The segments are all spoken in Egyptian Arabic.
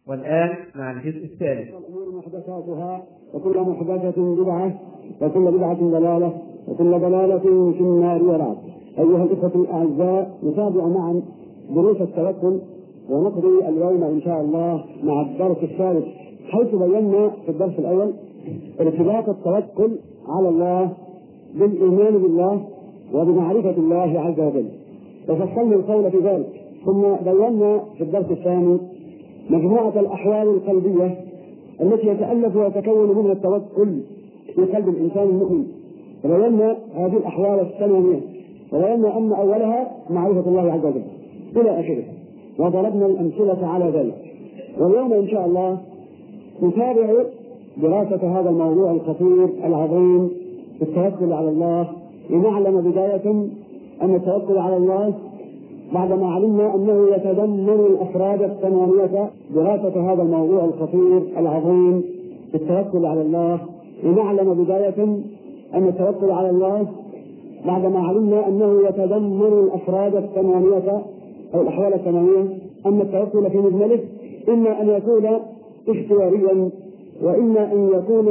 والآن مع الجزء الثالث الأمور محدثاتها وكل محدثة بدعة وكل بدعة ضلالة وكل ضلالة في النار وبعد أيها الإخوة الأعزاء نتابع معا دروس التوكل ونقضي اليوم إن شاء الله مع الدرس الثالث حيث بينا في الدرس الأول ارتباط التوكل على الله بالإيمان بالله وبمعرفة الله عز وجل وفصلنا القول في ذلك ثم بينا في الدرس الثاني مجموعة الأحوال القلبية التي يتألف ويتكون منها التوكل في قلب الإنسان المؤمن وبينا هذه الأحوال الثمانية وبينا أن أولها معرفة الله عز وجل إلى آخره وضربنا الأمثلة على ذلك واليوم إن شاء الله نتابع دراسة هذا الموضوع الخطير العظيم في التوكل على الله لنعلم بداية أن التوكل على الله بعدما علمنا أنه يتضمن الأفراد الثمانية دراسة هذا الموضوع الخطير العظيم في التوكل على الله لنعلم بداية أن التوكل على الله بعدما علمنا أنه يتضمن الأفراد الثمانية أو الأحوال الثمانية أن التوكل في مجمله إما أن يكون اختياريا وإما أن يكون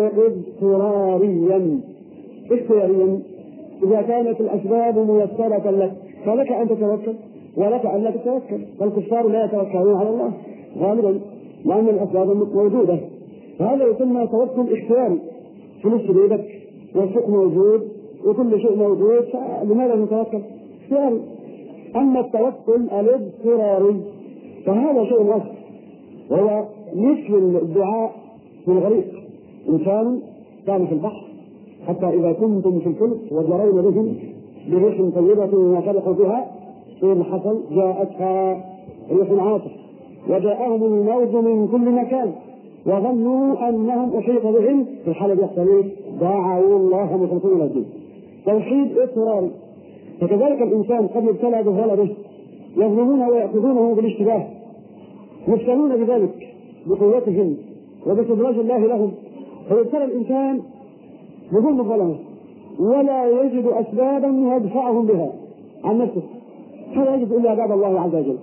اضطراريا اختياريا إذا كانت الأسباب ميسرة لك فلك أن تتوكل ولك أن لا تتوكل فالكفار لا يتوكلون على الله غالبا لأن الأسباب موجودة فهذا يسمى توكل اختياري فلوس بيدك والسوق موجود وكل شيء موجود فلماذا نتوكل؟ اختياري أما التوكل الاضطراري فهذا شيء آخر وهو مثل الدعاء في الغريق إنسان كان في البحر حتى إذا كنتم في الفلك وجرينا بهم بريح طيبة وفرحوا بها ايه اللي حصل؟ جاءتها ريح عاصف وجاءهم الموج من كل مكان وظنوا انهم احيط بهم في الحاله دي يحصل ايه؟ دعوا الله مخلصين له الدين. توحيد اضطراري فكذلك الانسان قد يبتلى بغلبه يظلمونه وياخذونه بالاشتباه يفتنون بذلك بقوتهم وباستدراج الله لهم فيبتلى الانسان بظلم الظلمه ولا يجد اسبابا يدفعهم بها عن نفسه فلا يجد الا باب الله عز وجل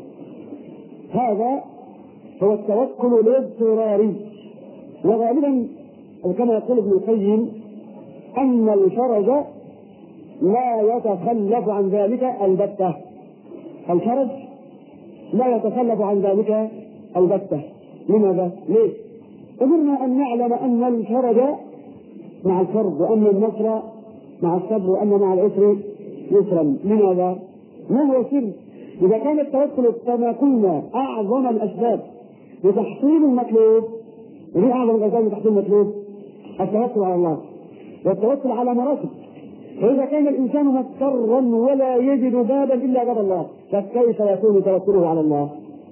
هذا هو التوكل الاضطراري وغالبا كما يقول ابن القيم ان الفرج لا يتخلف عن ذلك البته الفرج لا يتخلف عن ذلك البته لماذا؟ ليه؟ أمرنا أن نعلم أن الفرج مع الكرب وأن النصر مع الصبر وأن مع العسر يسرا لماذا؟ ما هو السر؟ إذا كان التوكل كما قلنا أعظم الأسباب لتحصيل المطلوب وهي أعظم الأسباب لتحصيل المطلوب؟ التوكل على الله والتوكل على مراتب فإذا كان الإنسان مضطرا ولا يجد بابا إلا باب الله فكيف يكون توكله على الله؟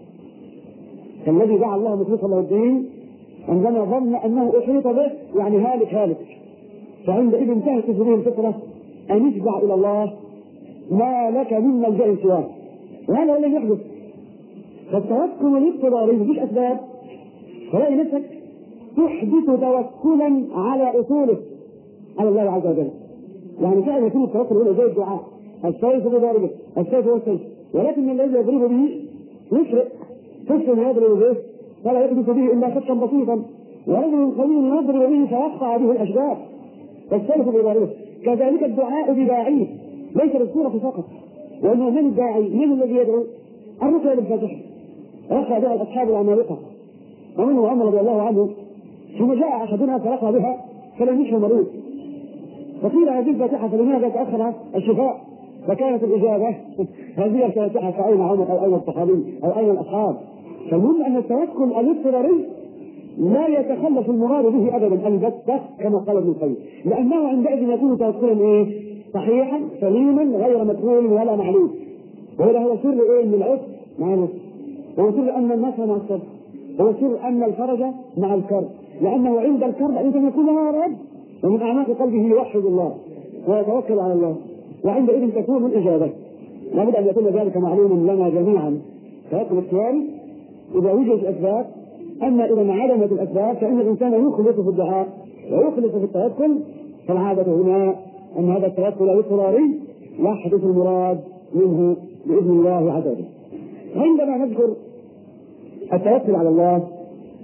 كالذي دعا الله مخلصا له الدين عندما ظن أنه أحيط به يعني هالك هالك فعندئذ انتهت به الفطرة أن يتبع إلى الله ما لك من ملجأ سواه وهذا الذي يحدث فالتوكل الاضطراري مفيش اسباب تلاقي نفسك تحدث توكلا على اصوله على الله عز وجل يعني فعلا يكون التوكل هنا زي الدعاء السيف بضاربه السيف هو السيف ولكن الذي يضرب به يشرق طفل يضرب به فلا يحدث به الا خطا بسيطا ورجل قوي يضرب به فيقطع به الاشجار والسيف بضاربه كذلك الدعاء بداعيه ليس بالصورة فقط وانه من الداعي من الذي يدعو الرقية بالفاتحة رقى بها اصحاب العمالقة ومنه عمر رضي الله عنه ثم جاء احدنا فرقى بها فلم يشفى مريض فقيل هذه الفاتحة فلماذا تأخر الشفاء فكانت الإجابة هذه الفاتحة فأين عمر أو أين الصحابي أو أين الأصحاب فالمهم أن التوكل الاضطراري لا يتخلف المراد به أبدا البتة كما قال ابن القيم لأنه عندئذ يكون توكلا إيه؟ صحيحا سليما غير مكروه ولا معلوم وهذا هو سر ايه من العسر مع النصر هو سر ان النصر مع الصبر هو سر ان الفرج مع الكرب لانه عند الكرب انت يكون يا رب ومن اعماق قلبه يوحد الله ويتوكل على الله وعندئذ تكون الاجابه لابد ان يكون ذلك معلوما لنا جميعا فيكون اختياري اذا وجدت اسباب اما اذا انعدمت الاسباب فان الانسان يخلص في الدعاء ويخلص في التوكل فالعاده هنا أن هذا التوكل الاضطراري يحدث المراد منه بإذن الله عز وجل. عندما نذكر التوكل على الله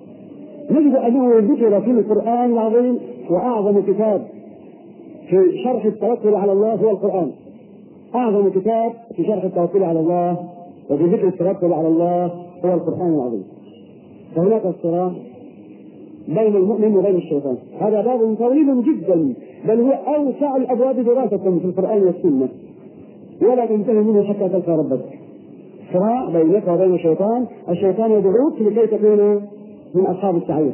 نجد انه ذكر في القران العظيم واعظم كتاب في شرح التوكل على الله هو القران اعظم كتاب في شرح التوكل على الله وفي ذكر التوكل على الله هو القران العظيم فهناك صراع بين المؤمن وبين الشيطان هذا باب طويل جدا بل هو اوسع الابواب دراسه في القران والسنه ولا تنتهي منه حتى تلقى ربك صراع بينك وبين الشيطان الشيطان يدعوك لكي تكون من اصحاب السعير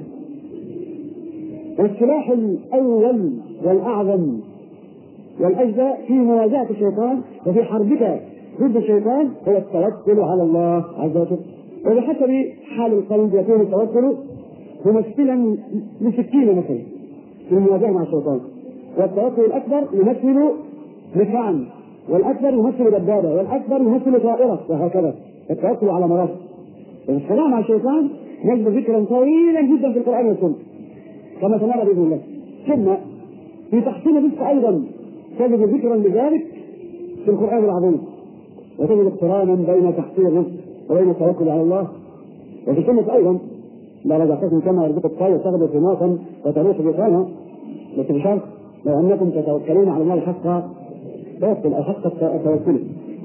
والسلاح الاول والاعظم والاجزاء في مواجهه الشيطان وفي حربك ضد الشيطان هو التوكل على الله عز وجل وبحسب حال القلب يكون التوكل ممثلا لسكينه مثلا في المواجهه مع الشيطان والتوكل الاكبر يمثل مدفعا والاكبر يمثل دبابه والاكبر يمثل طائره وهكذا التوكل على مراتب الصلاة مع الشيطان نجد ذكرا طويلا جدا في القران والسنه كما سنرى باذن الله ثم في تحسين الرزق ايضا تجد ذكرا لذلك في القران العظيم وتجد اقترانا بين تحسين الرزق وبين التوكل على الله وفي السنه ايضا لا رزقكم كما يرزق الطير تغدو خماصا وتروح بطانا لكن بشرط لو انكم تتوكلون على الله حق توكل او حق التوكل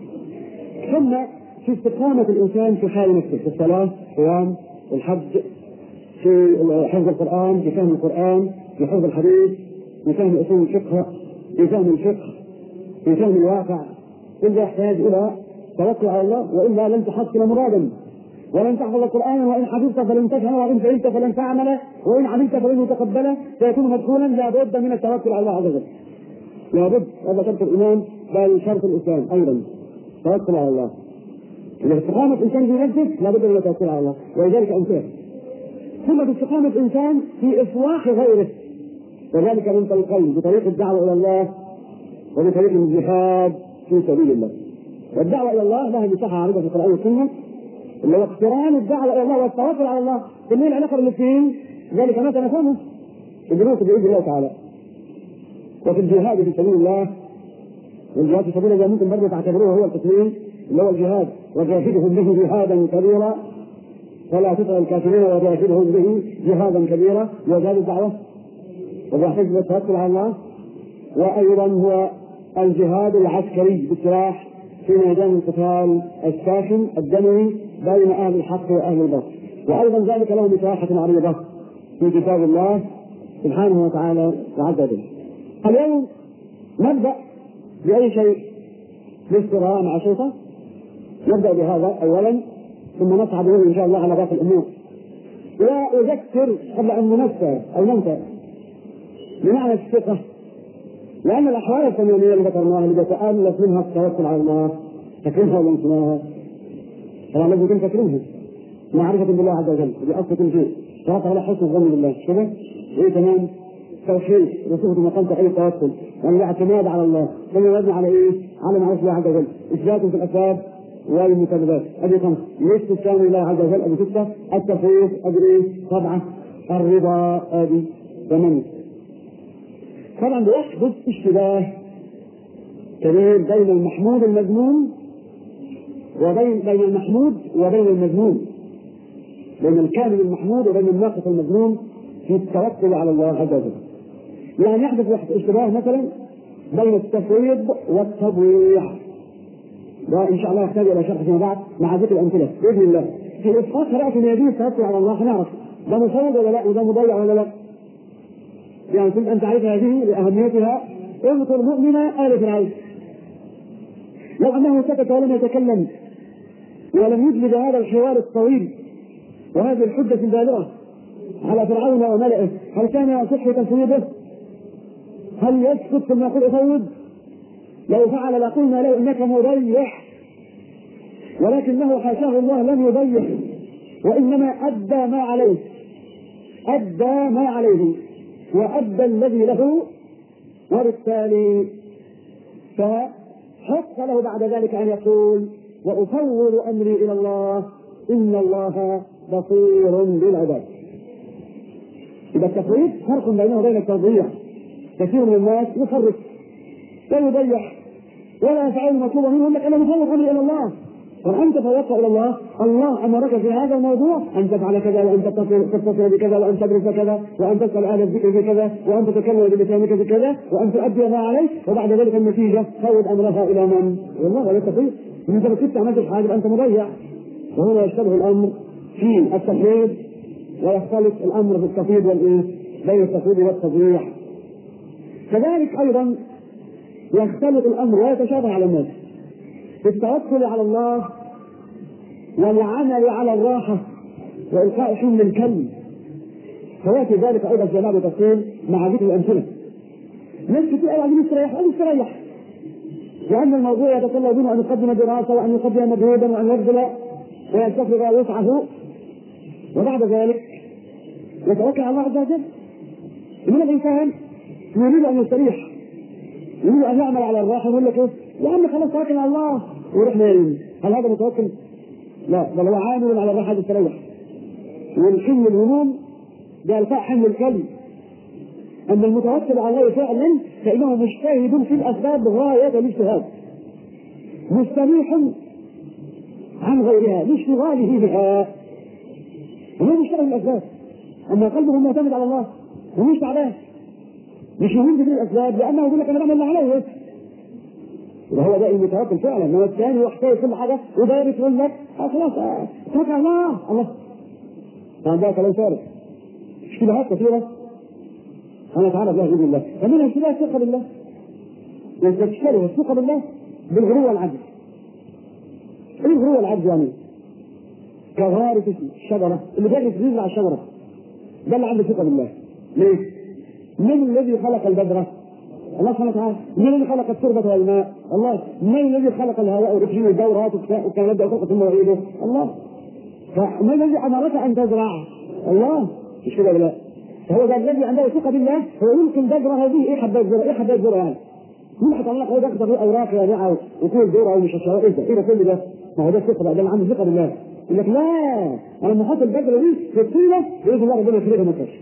ثم في استقامة الإنسان في حال نفسه في الصلاة الصيام الحج في حفظ القرآن في فهم القرآن في حفظ الحديث في فهم أصول الفقه في فهم الفقه في فهم الواقع كل يحتاج إلى توكل على الله وإلا لن تحصل مرادا ولن تحفظ القرآن وإن حفظت فلن تفهم وإن فهمت فلن تعمل وإن عملت فلن يتقبله سيكون مدخولا لابد من التوكل على الله عز وجل لابد هذا شرط الإيمان بل شرط الإسلام أيضا توكل على الله إذا استقامة الإنسان في نفسه لابد من التوكل على الله ولذلك أمثله ثم باستقامة الإنسان في إصلاح غيره وذلك من طريقين بطريق الدعوة إلى الله وبطريق الجهاد في سبيل الله والدعوة إلى الله لها مساحة عريضة في القرآن والسنة اللي هو اقتران الدعوة إلى الله والتوكل على الله كلنا العلاقة بين الاثنين ذلك ما تنفهمه الدروس بإذن الله تعالى وفي الجهاد في سبيل الله والجهاد في سبيل الله ممكن برضه تعتبروه هو التسليم اللي هو الجهاد وجاهدهم به جهادا كبيرا فلا تطع الكافرين وجاهدهم به جهادا كبيرا وجهاد الدعوه وجاهد التوكل على الله وايضا هو الجهاد العسكري بالسلاح في ميدان القتال الساخن الدموي بين اهل الحق واهل الباطل وايضا ذلك له مساحه عريضه في كتاب الله سبحانه وتعالى وعز وجل اليوم نبدا باي شيء للصراع مع الشيطان نبدا بهذا اولا ثم نصعد به ان شاء الله على باقي الامور واذكر قبل ان ننسى او ننسى بمعنى الثقه لان الاحوال الثمانيه اللي ذكرناها اللي بيتالف منها التوكل على الله فاكرينها ولا نسيناها؟ طبعا لازم يكون فاكرينها معرفة بالله عز وجل بأصل كل شيء توقع على حسن الظن بالله كذا وايه كمان توحيد وصفة مقام توحيد التوكل يعني الاعتماد على الله ثم يبني على ايه؟ على معرفة الله عز وجل اثبات في الاسباب والمسببات ادي خمسه ليش تستعمل الله عز وجل ادي سته التفويض ادي ايه؟ سبعه الرضا ادي ثمانيه طبعا بيحدث اشتباه كبير بين المحمود المذموم وبين بين المحمود وبين المذموم بين الكامل المحمود وبين الناقص المذموم في التوكل على الله عز وجل يعني يحدث اشتباه مثلا بين التفويض والتضويع ده ان شاء الله يحتاج الى شرح فيما بعد مع ذكر الامثله باذن الله في اسقاط قراءه اليدين التوكل على الله هنعرف ده مفوض ولا لا وده مضيع ولا لا يعني كنت ان تعرف هذه لاهميتها اذكر مؤمن ال فرعون لو انه سكت ولم يتكلم ولم يجلب هذا الحوار الطويل وهذه الحجه البالغه على فرعون وملئه هل كان يصح تفويضه؟ هل يسكت ثم يقول افوض؟ لو فعل لقلنا له انك مضيع ولكنه حاشاه الله لم يضيع وانما ادى ما عليه ادى ما عليه وادى الذي له وبالتالي فحق له بعد ذلك ان يقول وافوض امري الى الله ان الله بصير بالعباد اذا التفويض فرق بينه وبين التضييع كثير من الناس يفرق لا يضيع ولا يفعل المطلوب منه لك انا مفوض امري الى الله فأنت توقع إلى الله الله أمرك في هذا الموضوع أن تفعل كذا وأن تتصل تتصل بكذا وأن تدرس كذا وأن تسأل أهل الذكر بكذا وأن تتكلم بلسانك بكذا وأن تؤدي ما عليك وبعد ذلك النتيجة فوض أمرها إلى من؟ والله لا يستطيع أنت لو كنت عملت حاجة أنت مضيع وهنا يشتبه الأمر في التفويض ويختلف الأمر في التفويض والإيه؟ بين التفويض والتضييع كذلك أيضا يختلط الأمر ويتشابه على الناس في التوكل على الله والعمل على الراحة وإلقاء حمل الكلم فيأتي ذلك أيضا في بعض التفصيل مع ذكر الأمثلة ناس كتير قوي عايزين يستريح عايزين يستريح لأن الموضوع يتطلب منه أن يقدم دراسة وأن يقدم مجهودا وأن يبذل ويستفرغ وسعه وبعد ذلك يتوكل على الله عز وجل من الإنسان يريد أن يستريح يريد أن يعمل على الراحة يقول لك إيه يا عم خلاص توكل على الله ويروح نايم هل هذا متوكل؟ لا بل هو عامل على الراحة يستريح والحمل الهموم ده الفاء حمل الكلب أما المتوكل على الله فعلا فإنه مجتهد في الأسباب غاية الاجتهاد مستريح عن غيرها لاشتغاله بها هو مشتغل الأسباب أما قلبه معتمد على الله ومش تعبان مش يهون في الأسباب لأنه يقول لك أنا بعمل اللي عليا وهو ده المتوكل فعلا هو الثاني يحتاج كل حاجة وده يقول لك خلاص توكل على الله الله طبعا ده كلام فارغ اشتباهات كثيرة أنا تعالى بها بإذن الله فمنها اشتباه الثقة بالله أنت تشتري الثقة بالله بالغلو والعجز ايه الغلو والعجز يعني؟ كغارة الشجرة اللي جالس ينزل على الشجرة ده اللي عنده ثقة بالله ليه؟ من الذي خلق البذرة؟ الله سبحانه وتعالى من الذي خلق التربة والماء؟ الله من الذي خلق الهواء والأكسجين والدورات والكلام ده وخلق المواعيد؟ الله فما الذي أمرك أن تزرع؟ الله مش كده ولا لا؟ فهو ده الذي عنده ثقة بالله هو يمكن بذرة هذه ايه حباية ذرة؟ ايه حباية ذرة يعني؟ مين هيطلع لك هو ده اكتر اوراق يا وكل ذرة ومش الشوارع ايه ده؟ ايه ده كل ده؟ ما هو ده الثقة بقى ده اللي عنده ثقة بالله يقول لك لا انا لما احط البذره دي في الطينه باذن الله ربنا يخلقها ما تكش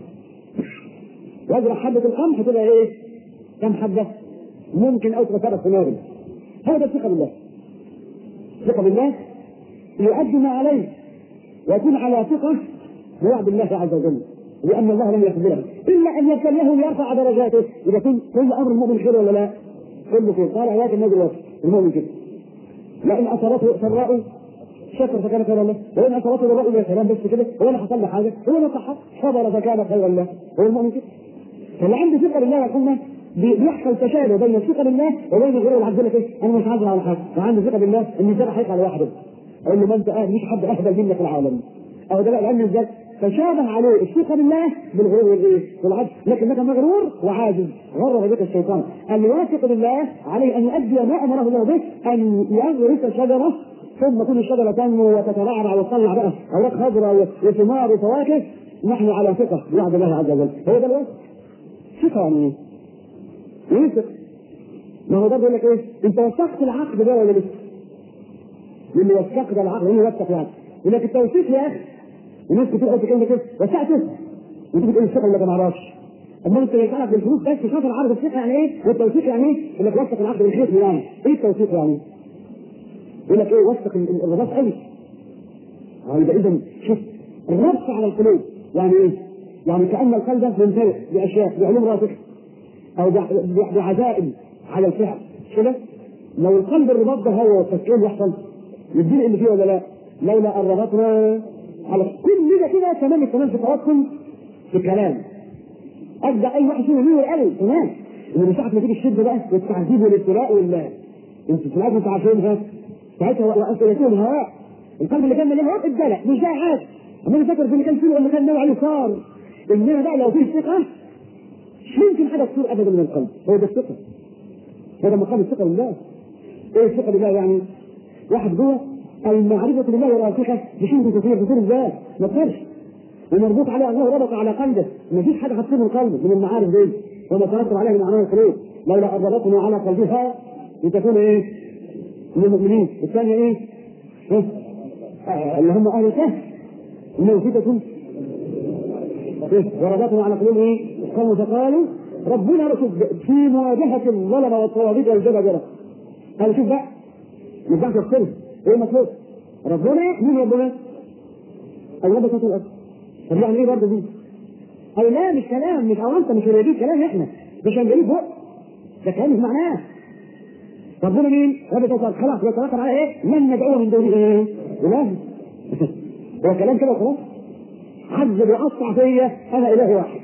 وازرع حبه القمح تبقى ايه؟ كم حبه؟ ممكن او تبقى في نار هذا الثقه بالله ثقه بالله يؤدي ما عليه ويكون على ثقه بوعد الله عز وجل لان الله لم يخبره الا ان يبتليه ليرفع درجاته اذا كل كل امر المؤمن خير ولا لا؟ كله خير قال ايات النبي المؤمن كده لان اصابته سراء شكر فكان خيرا له وإن أصابته ضراء يا سلام بس كده هو أنا حصل له حاجة هو أنا صحت صبر فكان خيرا له هو المؤمن كده فاللي عنده ثقة بالله يا أخوانا بيحصل تشابه بين الثقة بالله وبين غير العبد لك ايه انا مش عايز على حاجه وعنده ثقه بالله ان الزرع هيطلع لوحده اقول له ما انت اهل مش حد اهبل منك في العالم او ده بقى لان ازاي تشابه عليه الثقه بالله بالغرور والايه والعجز لكنك مغرور وعاجز غرر بك الشيطان الواثق بالله عليه ان يؤدي ما امره الله به ان يغرس شجره ثم كل الشجره تنمو وتترعرع وتطلع بقى اوراق خضراء وثمار وفواكه نحن على ثقه بوعد الله عز وجل هو ده الوصف ثقه يعني ايه؟ يثق ما هو ده بيقول لك ايه؟ انت وثقت العقد ده ولا لسه؟ اللي وثقت ده العقد اللي وثق يعني يقول لك التوثيق يا اخي الناس كتير قالت كلمه كده وثقته وانت بتقول الثقه اللي ما اعرفش اما انت يسالك بالفلوس بس شوف العقد الثقه يعني ايه والتوثيق يعني ايه؟ يقول لك وثق العقد بالخير يعني ايه التوثيق يعني؟ يقول لك ايه وثق الرباط قوي يبقى اذا شوف الربط على القلوب يعني ايه؟ يعني كان القلب ممتلئ باشياء بعلوم راسخه او بعزائم على الفعل كده لو القلب الرباط ده هو والتفكير يحصل يدينا اللي فيه ولا لا؟ لولا ان ربطنا على كل ده كده تمام التمام في التوكل في الكلام ابدا اي واحد فيهم يقول قوي تمام ومن ساعه ما تيجي الشده بقى والتعذيب والابتلاء وال انت سمعت انت عارفينها ساعتها واسئلتهم هواء القلب اللي كان مليان هواء اتدلع مش ده حاجه اما انا فاكر في اللي كان فيه ولا كان نوع عليه صار انما بقى لو فيه ثقه مش ممكن حاجه تصير ابدا من القلب هو ده الثقه هذا مقام الثقه بالله ايه الثقه بالله يعني؟ واحد جوه المعرفة بالله راسخة بشيء كثير بتصير ازاي؟ ما تصيرش ومربوط عليه الله ربط على قلبه ما فيش حاجة هتصير من قلبه من المعارف دي وما ترتب عليه من أعمال القلوب لولا أربطنا على قلبها لتكون إيه؟ من المؤمنين الثانية إيه؟ إيه؟ آه اللي هم أهل الكهف إنه فتة إيه؟ وربطنا على قلوب إيه؟ قالوا فقالوا ربنا رسول في مواجهة الظلمة والطواغيت والجبابرة قال شوف بقى يبقى تفصله ايه المطلوب؟ ربنا مين ربنا؟ الله بساط الارض طب يعني ايه برضه دي؟ أي لا مش كلام مش أو أنت مش هنجيب كلام إحنا مش هنجيب فوق ده كلام مش معناه ربنا مين؟ رب تعالى خلاص يتوكل على إيه؟ من ندعوه من دونه إيه؟ إله هو كلام كده وخلاص عذب وقطع فيا أنا إله واحد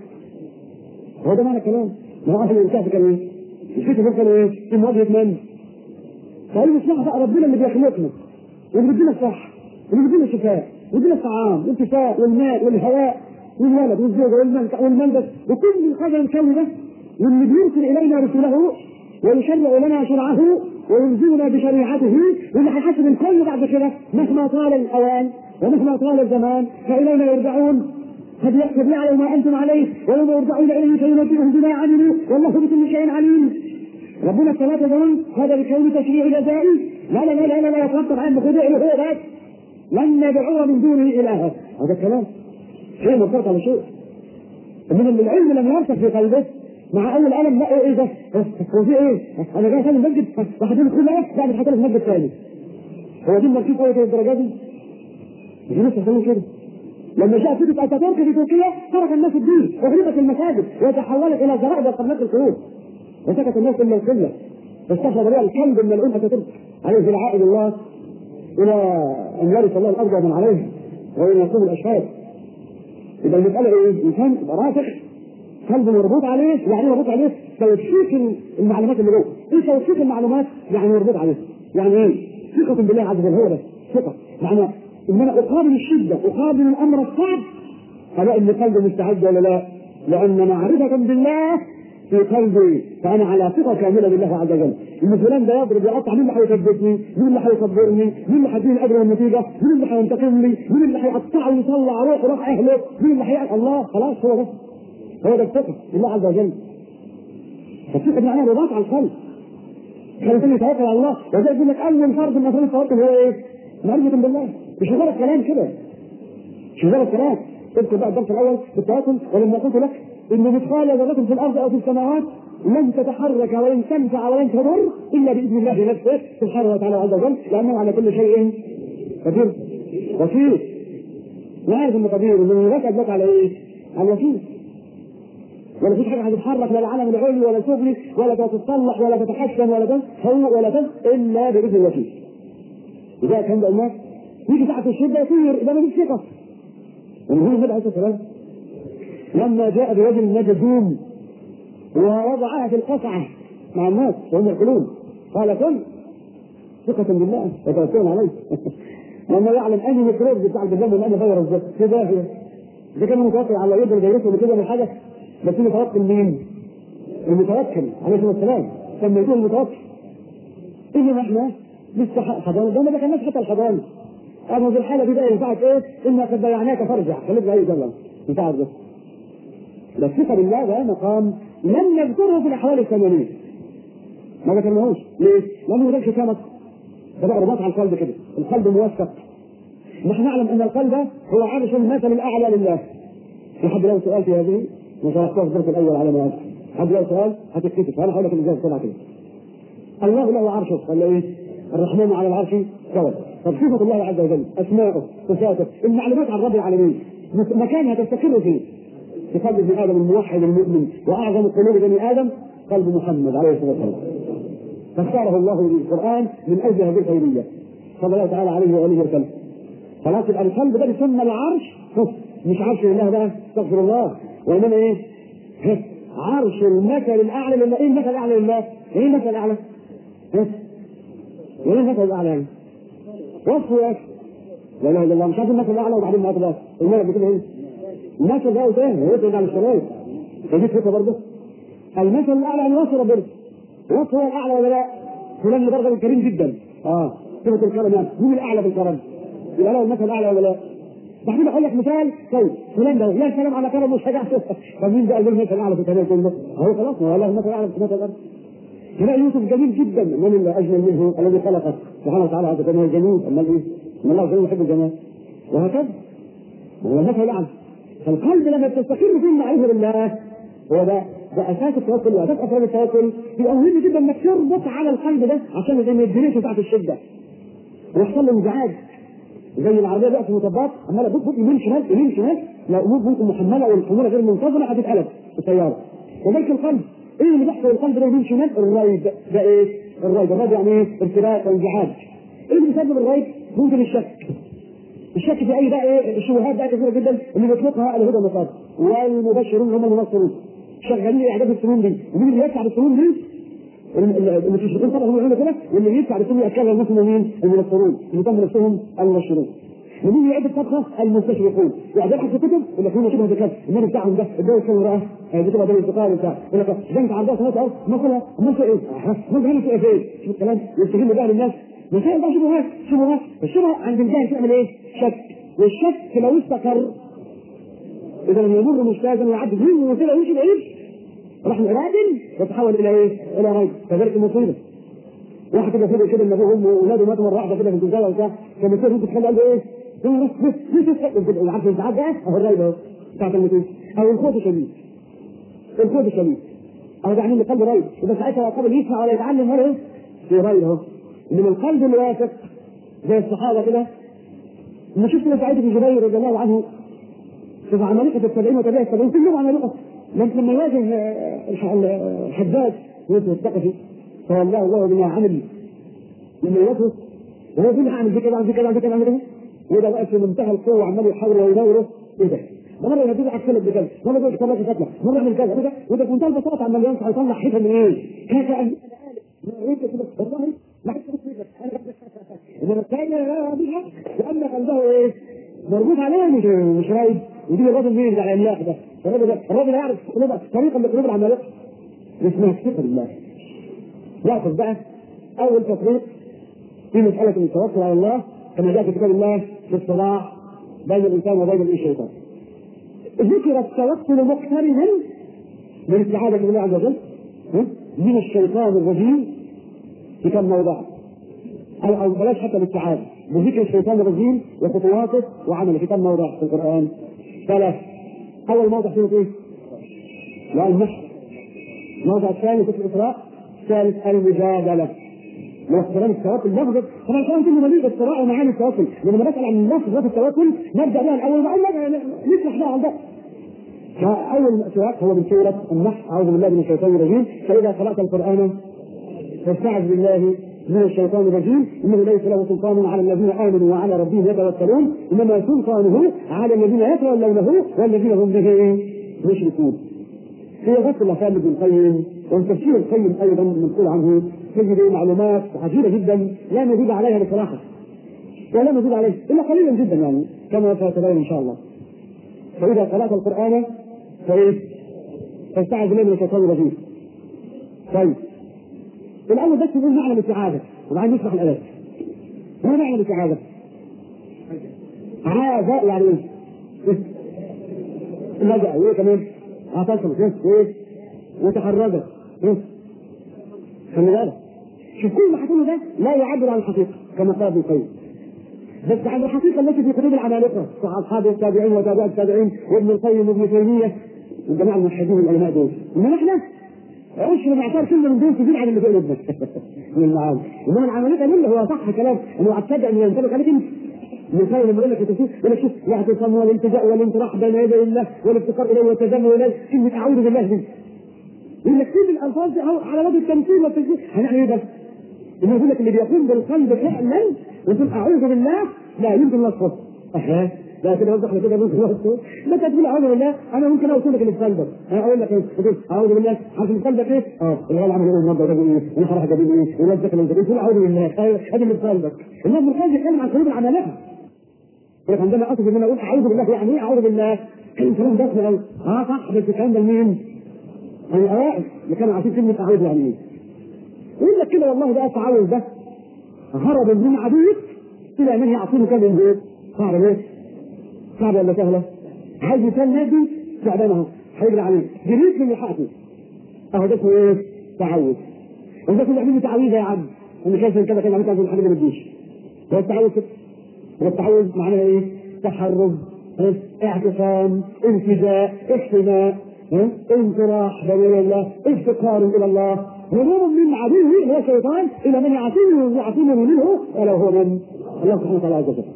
هو ده معنى الكلام ما هو أهل الكهف كانوا إيه؟ الشيخ كانوا إيه؟ في مواجهة من؟ فقالوا اسمعوا بقى ربنا اللي بيخلقنا واللي بيدينا الصح واللي بيدينا الشفاء ويدينا الطعام والكفاء والماء والهواء والولد والزوجه والملك والملبس وكل القدر الكون ده واللي بيرسل الينا رسله ويشرع لنا شرعه ويلزمنا بشريعته واللي هيحاسب الكل بعد كده مهما طال الاوان ومهما طال الزمان فالينا يرجعون قد قد يعلم ما انتم عليه ويوم يرجعون اليه فينبئهم بما عملوا والله بكل شيء عليم ربنا الثلاثة دول هذا بكون تشريع جزائي لا لا لا لا لا يترتب عنه خدوع هو بس لن ندعو من دونه الها هذا الكلام شيء مرتبط على شيء من العلم لم يرسخ في قلبه مع اول قلم لا ايه ده؟ هو في ايه؟ انا جاي اصلي المسجد واحد يقول كل ايه؟ لا مش هتعرف المسجد ثاني هو دي المركز قوي كده الدرجه دي؟ مش لسه يسوي كده لما جاء فكره اتاتورك في تركيا ترك الناس الدين وغلبت المساجد وتحولت الى زرائب وقناه القلوب وسكت الناس الا القله فاستشهد بها الكلب من الامه اتاتورك عليه العائد الله الى ان يرث الله الارض ومن عليه وان يقوم الاشهاد يبقى المساله ايه؟ انسان راسخ قلب مربوط عليه يعني مربوط عليه توثيق المعلومات اللي جوه ايه توثيق المعلومات يعني مربوط عليه يعني ايه؟ ثقة بالله عز وجل هو ده ثقة يعني ان انا اقابل الشدة اقابل الامر الصعب فلا ان قلبي مستعد ولا لا؟ لان معرفة بالله في قلبي فانا على ثقه كامله بالله عز وجل ان فلان ده يضرب يقطع مين اللي هيثبتني؟ مين اللي هيصبرني؟ مين اللي هيديني الاجر والنتيجه؟ مين اللي هينتقم لي؟ مين اللي هيقطعه ويطلع روح روح اهله؟ مين اللي هيعمل الله خلاص هو ده هو ده الثقه بالله عز وجل فالثقه معناها رباط على القلب خلينا يتوكل على الله وزي يقول لك اول فرض من افراد التوكل هو ايه؟ معرفه بالله مش مجرد كلام كده مش مجرد كلام اذكر بقى الدرس الاول في التوكل ولما قلت لك ان مثقال ذره في الارض او في السماوات لن تتحرك ولن تنفع ولن تضر الا باذن الله نفسه سبحانه وتعالى عز وجل لانه على كل شيء قدير وكيل وعارف انه قدير انه يركز لك على ايه؟ على الوكيل ولا فيش حاجه هتتحرك لا العالم العلوي ولا السفلي ولا تتصلح ولا تتحسن ولا تهوء ولا تنس الا باذن الوكيل. لذلك عند الناس يجي تحت الشده يطير ده مفيش ثقه. والنبي النبي عليه الصلاه لما جاء برجل مجدوم ووضعها في القصعه مع الناس وهم ياكلون قال كن ثقة بالله وتوكل عليه لما يعلم أي ميكروب بتاع الدم وأنا فيروس ده في داهية إذا كان متوكل على يد فيروس كده من حاجة بس متوكل مين؟ المتوكل عليه الصلاه والسلام كان يقول المتوكل انما احنا لسه حضانه ده ما دخلناش حتى الحضانه اما في الحاله دي بقى ينفعك ايه؟ انا قد ضيعناك فارجع خليك بعيد يلا ينفعك بس بس الثقه بالله ده مقام لم نذكره في الاحوال الثمانيه ما ذكرناهوش ليه؟ لانه ما جابش كلامك ده بقى رباط على القلب كده القلب موثق نحن نعلم ان القلب هو عرش المثل الاعلى لله في حد له سؤال في هذه؟ وشرحتها في الدرس الاول على ما حد له سؤال هتتكتب انا هقول لك الاجابه بسرعه كده الله له عرشه قال ايه؟ الرحمن على العرش استوى طب صفه الله عز وجل اسماؤه صفاته المعلومات عن رب العالمين مكانها تستقر فيه في قلب ابن ادم الموحد المؤمن واعظم قلوب بني ادم قلب محمد عليه الصلاه والسلام فاختاره الله للقران من اجل هذه الخيريه صلى الله تعالى عليه واله وسلم خلاص يبقى القلب ده بيسمى العرش مش عرش الله بقى استغفر الله وانما ايه؟ عرش المثل الاعلى لله ايه المثل الاعلى لله؟ ايه المثل الاعلى؟ ايه المثل الاعلى؟ وصفه يا اخي لا اله الا الله مش عارف المثل الاعلى وبعدين ما اطلع المثل بتقول ايه؟ المثل ده ايه؟ هو يطلع على الشرايط دي فكره برضه المثل الاعلى يعني وصف ربنا وصفه الاعلى ولا لا؟ فلان درجه كريم جدا اه صفه الكرم يعني مين الاعلى في الكرم؟ يبقى له المثل الاعلى ولا لا؟ بعدين اقول لك مثال طيب فلان ده يا سلام على كرم وشجاعته طب مين ده قال المثل الاعلى في الكلام كله؟ هو خلاص ما هو له المثل الاعلى في سماوات الارض تلاقي يوسف جميل جدا من اللي اجمل منه الذي خلقه سبحانه وتعالى هذا كان جميل امال ايه؟ ان الله جميل يحب الجمال وهكذا هو المثل الاعلى فالقلب لما تستقر فيه المعرفه بالله هو ده ده اساس التوكل واساس اسباب التوكل يبقى مهم جدا انك تربط على القلب ده عشان ما يدينيش بتاعت الشده ويحصل له انزعاج زي العربيه دلوقتي في المطبات عماله تبص يمين شمال يمين شمال لو امور ممكن محمله والحموله غير منتظمه هتتقلب في السياره وذلك القلب ايه اللي بيحصل القلب ده يمين شمال الرايد ده ايه؟ الرايد الرايد يعني ايه؟ ارتباك وانزعاج ايه اللي بيسبب الرايد؟ ممكن الشك الشك في اي بقى ايه الشبهات بقى كثيره جدا اللي بيطلقها الهدى والنصارى والمبشرون هم المنصرون شغالين اعداد السنون دي ومين اللي يدفع بالسنون دي؟ المستشرقين طبعا هم يعملوا كده واللي يدفع بالسنون ياكلها الناس مين؟ المنصرون اللي تم نفسهم المبشرون ومين يعد الطبخه؟ المستشرقون يعني حتى كتب اللي فيهم شبه ذكاء النبي بتاعهم ده الدول كان امراه دي تبقى دول الانتقال وبتاع يقول لك ده انت عندها ثلاث اهو مثلا مثلا ايه؟ مثلا هنا في ايه؟ شوف الكلام يستغل بقى للناس مسائل بقى شبهات شبهات الشبهه عند الجاهل تعمل ايه؟ شك والشك لو استقر اذا لم يمر مجتازا ويعدي دين وكده ويمشي بعيد راح يرادل يتحول الى ايه؟ الى غيب كذلك المصيبه واحد كده كده كده ان ابوه وامه واولاده ماتوا مره واحده كده في الجزاوه وبتاع كان يصير ممكن تخلي قلبه ايه؟ عارف الازعاج ده اهو الرايب اهو بتاعت الموتين او الخوف الشديد الخوف الشديد اهو ده عامل قلب رايب يبقى ساعتها قبل يسمع ولا يتعلم ولا ايه؟ في رايب اهو انما القلب الواثق زي الصحابه كده لما شفت سعيد بن جبير رضي الله عنه في عمالقه السبعين وتابع السبعين كلهم عمالقه لما يواجه الحداد يوسف الثقفي فوالله الله بما عمل لما يواجهه وهو يقول اعمل دي كده اعمل دي كده اعمل كده اعمل كده وده واقف في منتهى القوه عمال يحاول وينوره ايه ده؟ مره يهديه على الكلب بكذا، مره يقول اشتغل في فتله، مره يعمل كذا كذا وده في منتهى البساطه عمال ينصح يطلع حته من ايه؟ كذا والله ما حدش انما الثاني لا بيها لان قلبه ايه؟ مربوط عليه مش مش رايد يجيب الراجل مين على العملاق ده الراجل ده الراجل يعرف طريقه من قلوب العمالقه اسمها الثقه بالله ياخذ بقى اول تفريق في مساله التوكل على الله كما جاء في كتاب الله في الصراع بين الانسان وبين الشيطان ذكر التوكل مقترنا بالاستعاذه بالله عز وجل من الشيطان الرجيم في كم موضع او او بلاش حتى الاستعاذه بذكر الشيطان الرجيم وخطواته وعمله في كم موضع في القران؟ ثلاث اول موضع فيه ايه؟ لا المحر الموضع الثاني في الاسراء الثالث المجادله واحترام التوكل لفظ طبعا الكلام كله مليء بالصراع ومعاني التوكل لما نسال عن لفظ التوكل نبدا بها الاول بعد نشرح بقى عن ده فاول سياق هو من سوره النحل اعوذ بالله من الشيطان الرجيم فاذا قرات القران فاستعذ بالله من الشيطان الرجيم انه ليس له سلطان على الذين امنوا وعلى ربهم يتوكلون انما سلطانه على الذين يتولونه والذين هم به مشركون. هي غسل الافعال ابن القيم والتفسير القيم ايضا منقول عنه تجد معلومات عجيبه جدا لا مزيد عليها بصراحه ولا مزيد عليه الا قليلا جدا يعني كما ستبين ان شاء الله. فاذا قرات القران فايه؟ فاستعذ بالله من الشيطان الرجيم. طيب الاول بس نقول معنى الاستعاذه وبعدين نشرح الاداب ما معنى الاستعاذه؟ عاذ يعني ايه؟ لجأ وايه كمان؟ اعتصم ايه؟ وتحرجت ايه؟ خلي بالك شوف كل ما هتقوله ده لا يعبر عن الحقيقه كما قال ابن القيم بس عن الحقيقه التي في قلوب العمالقه اصحاب التابعين وتابع التابعين وابن القيم وابن تيميه والجماعه الموحدين العلماء دول انما احنا عيش معتار كلمه من دول تزيد عن اللي في قلوبنا من المعاني انما العمليه دي هو صح كلام انه هتصدق انه ينطبق عليك انت من خير لما يقول لك التفسير يقول لك شوف الاعتصام والالتجاء والانطراح بين يدي الله والافتقار اليه والتذمر اليه كلمه اعوذ بالله دي يقول لك سيب الالفاظ دي على وجه التمثيل والتشبيه هنعمل ايه بس؟ انه يقول لك اللي بيقوم بالقلب فعلا ويقول اعوذ بالله لا يمكن وصفه اها لا كده وضح كده ممكن وصفه لا تقول اعوذ بالله انا ممكن اوصل لك اللي في قلبك انا اقول لك ايه تقول اعوذ بالله عارف اللي في قلبك ايه؟ اه اللي هو عامل ايه النهارده ده ايه؟ والفرح ده ايه؟ والوزك اللي تقول اعوذ بالله ادي اللي في قلبك انما ابن القيم بيتكلم عن قلوب العمالقه يقول عندما اقصد ان انا اقول اعوذ بالله يعني ايه اعوذ بالله؟ كلمه كلام ضخم قوي اه صح بس الكلام ده لمين؟ الاوائل اللي كانوا عارفين كلمه اعوذ يعني ايه؟ يقول لك كده والله بقى التعوذ ده هرب من عدوك الى من يعصمك من بيت صعب ليه؟ صعب ولا سهله؟ عايز يسال نادي تعبان اهو هيجري عليه جريت من لحقته اهو ده اسمه ايه؟ تعوذ وده كله يعمل تعويذه يا عم انا شايف كده كده عملت عشان الحاجه ما تجيش هو التعوذ كده هو التعوذ معناه ايه؟ تحرز اعتصام التجاء احتماء انطراح بين الله افتقار الى الله هروب من عدوه هو الشيطان الى من يعصمه يعصمه منه الا هو من الله سبحانه وتعالى عز وجل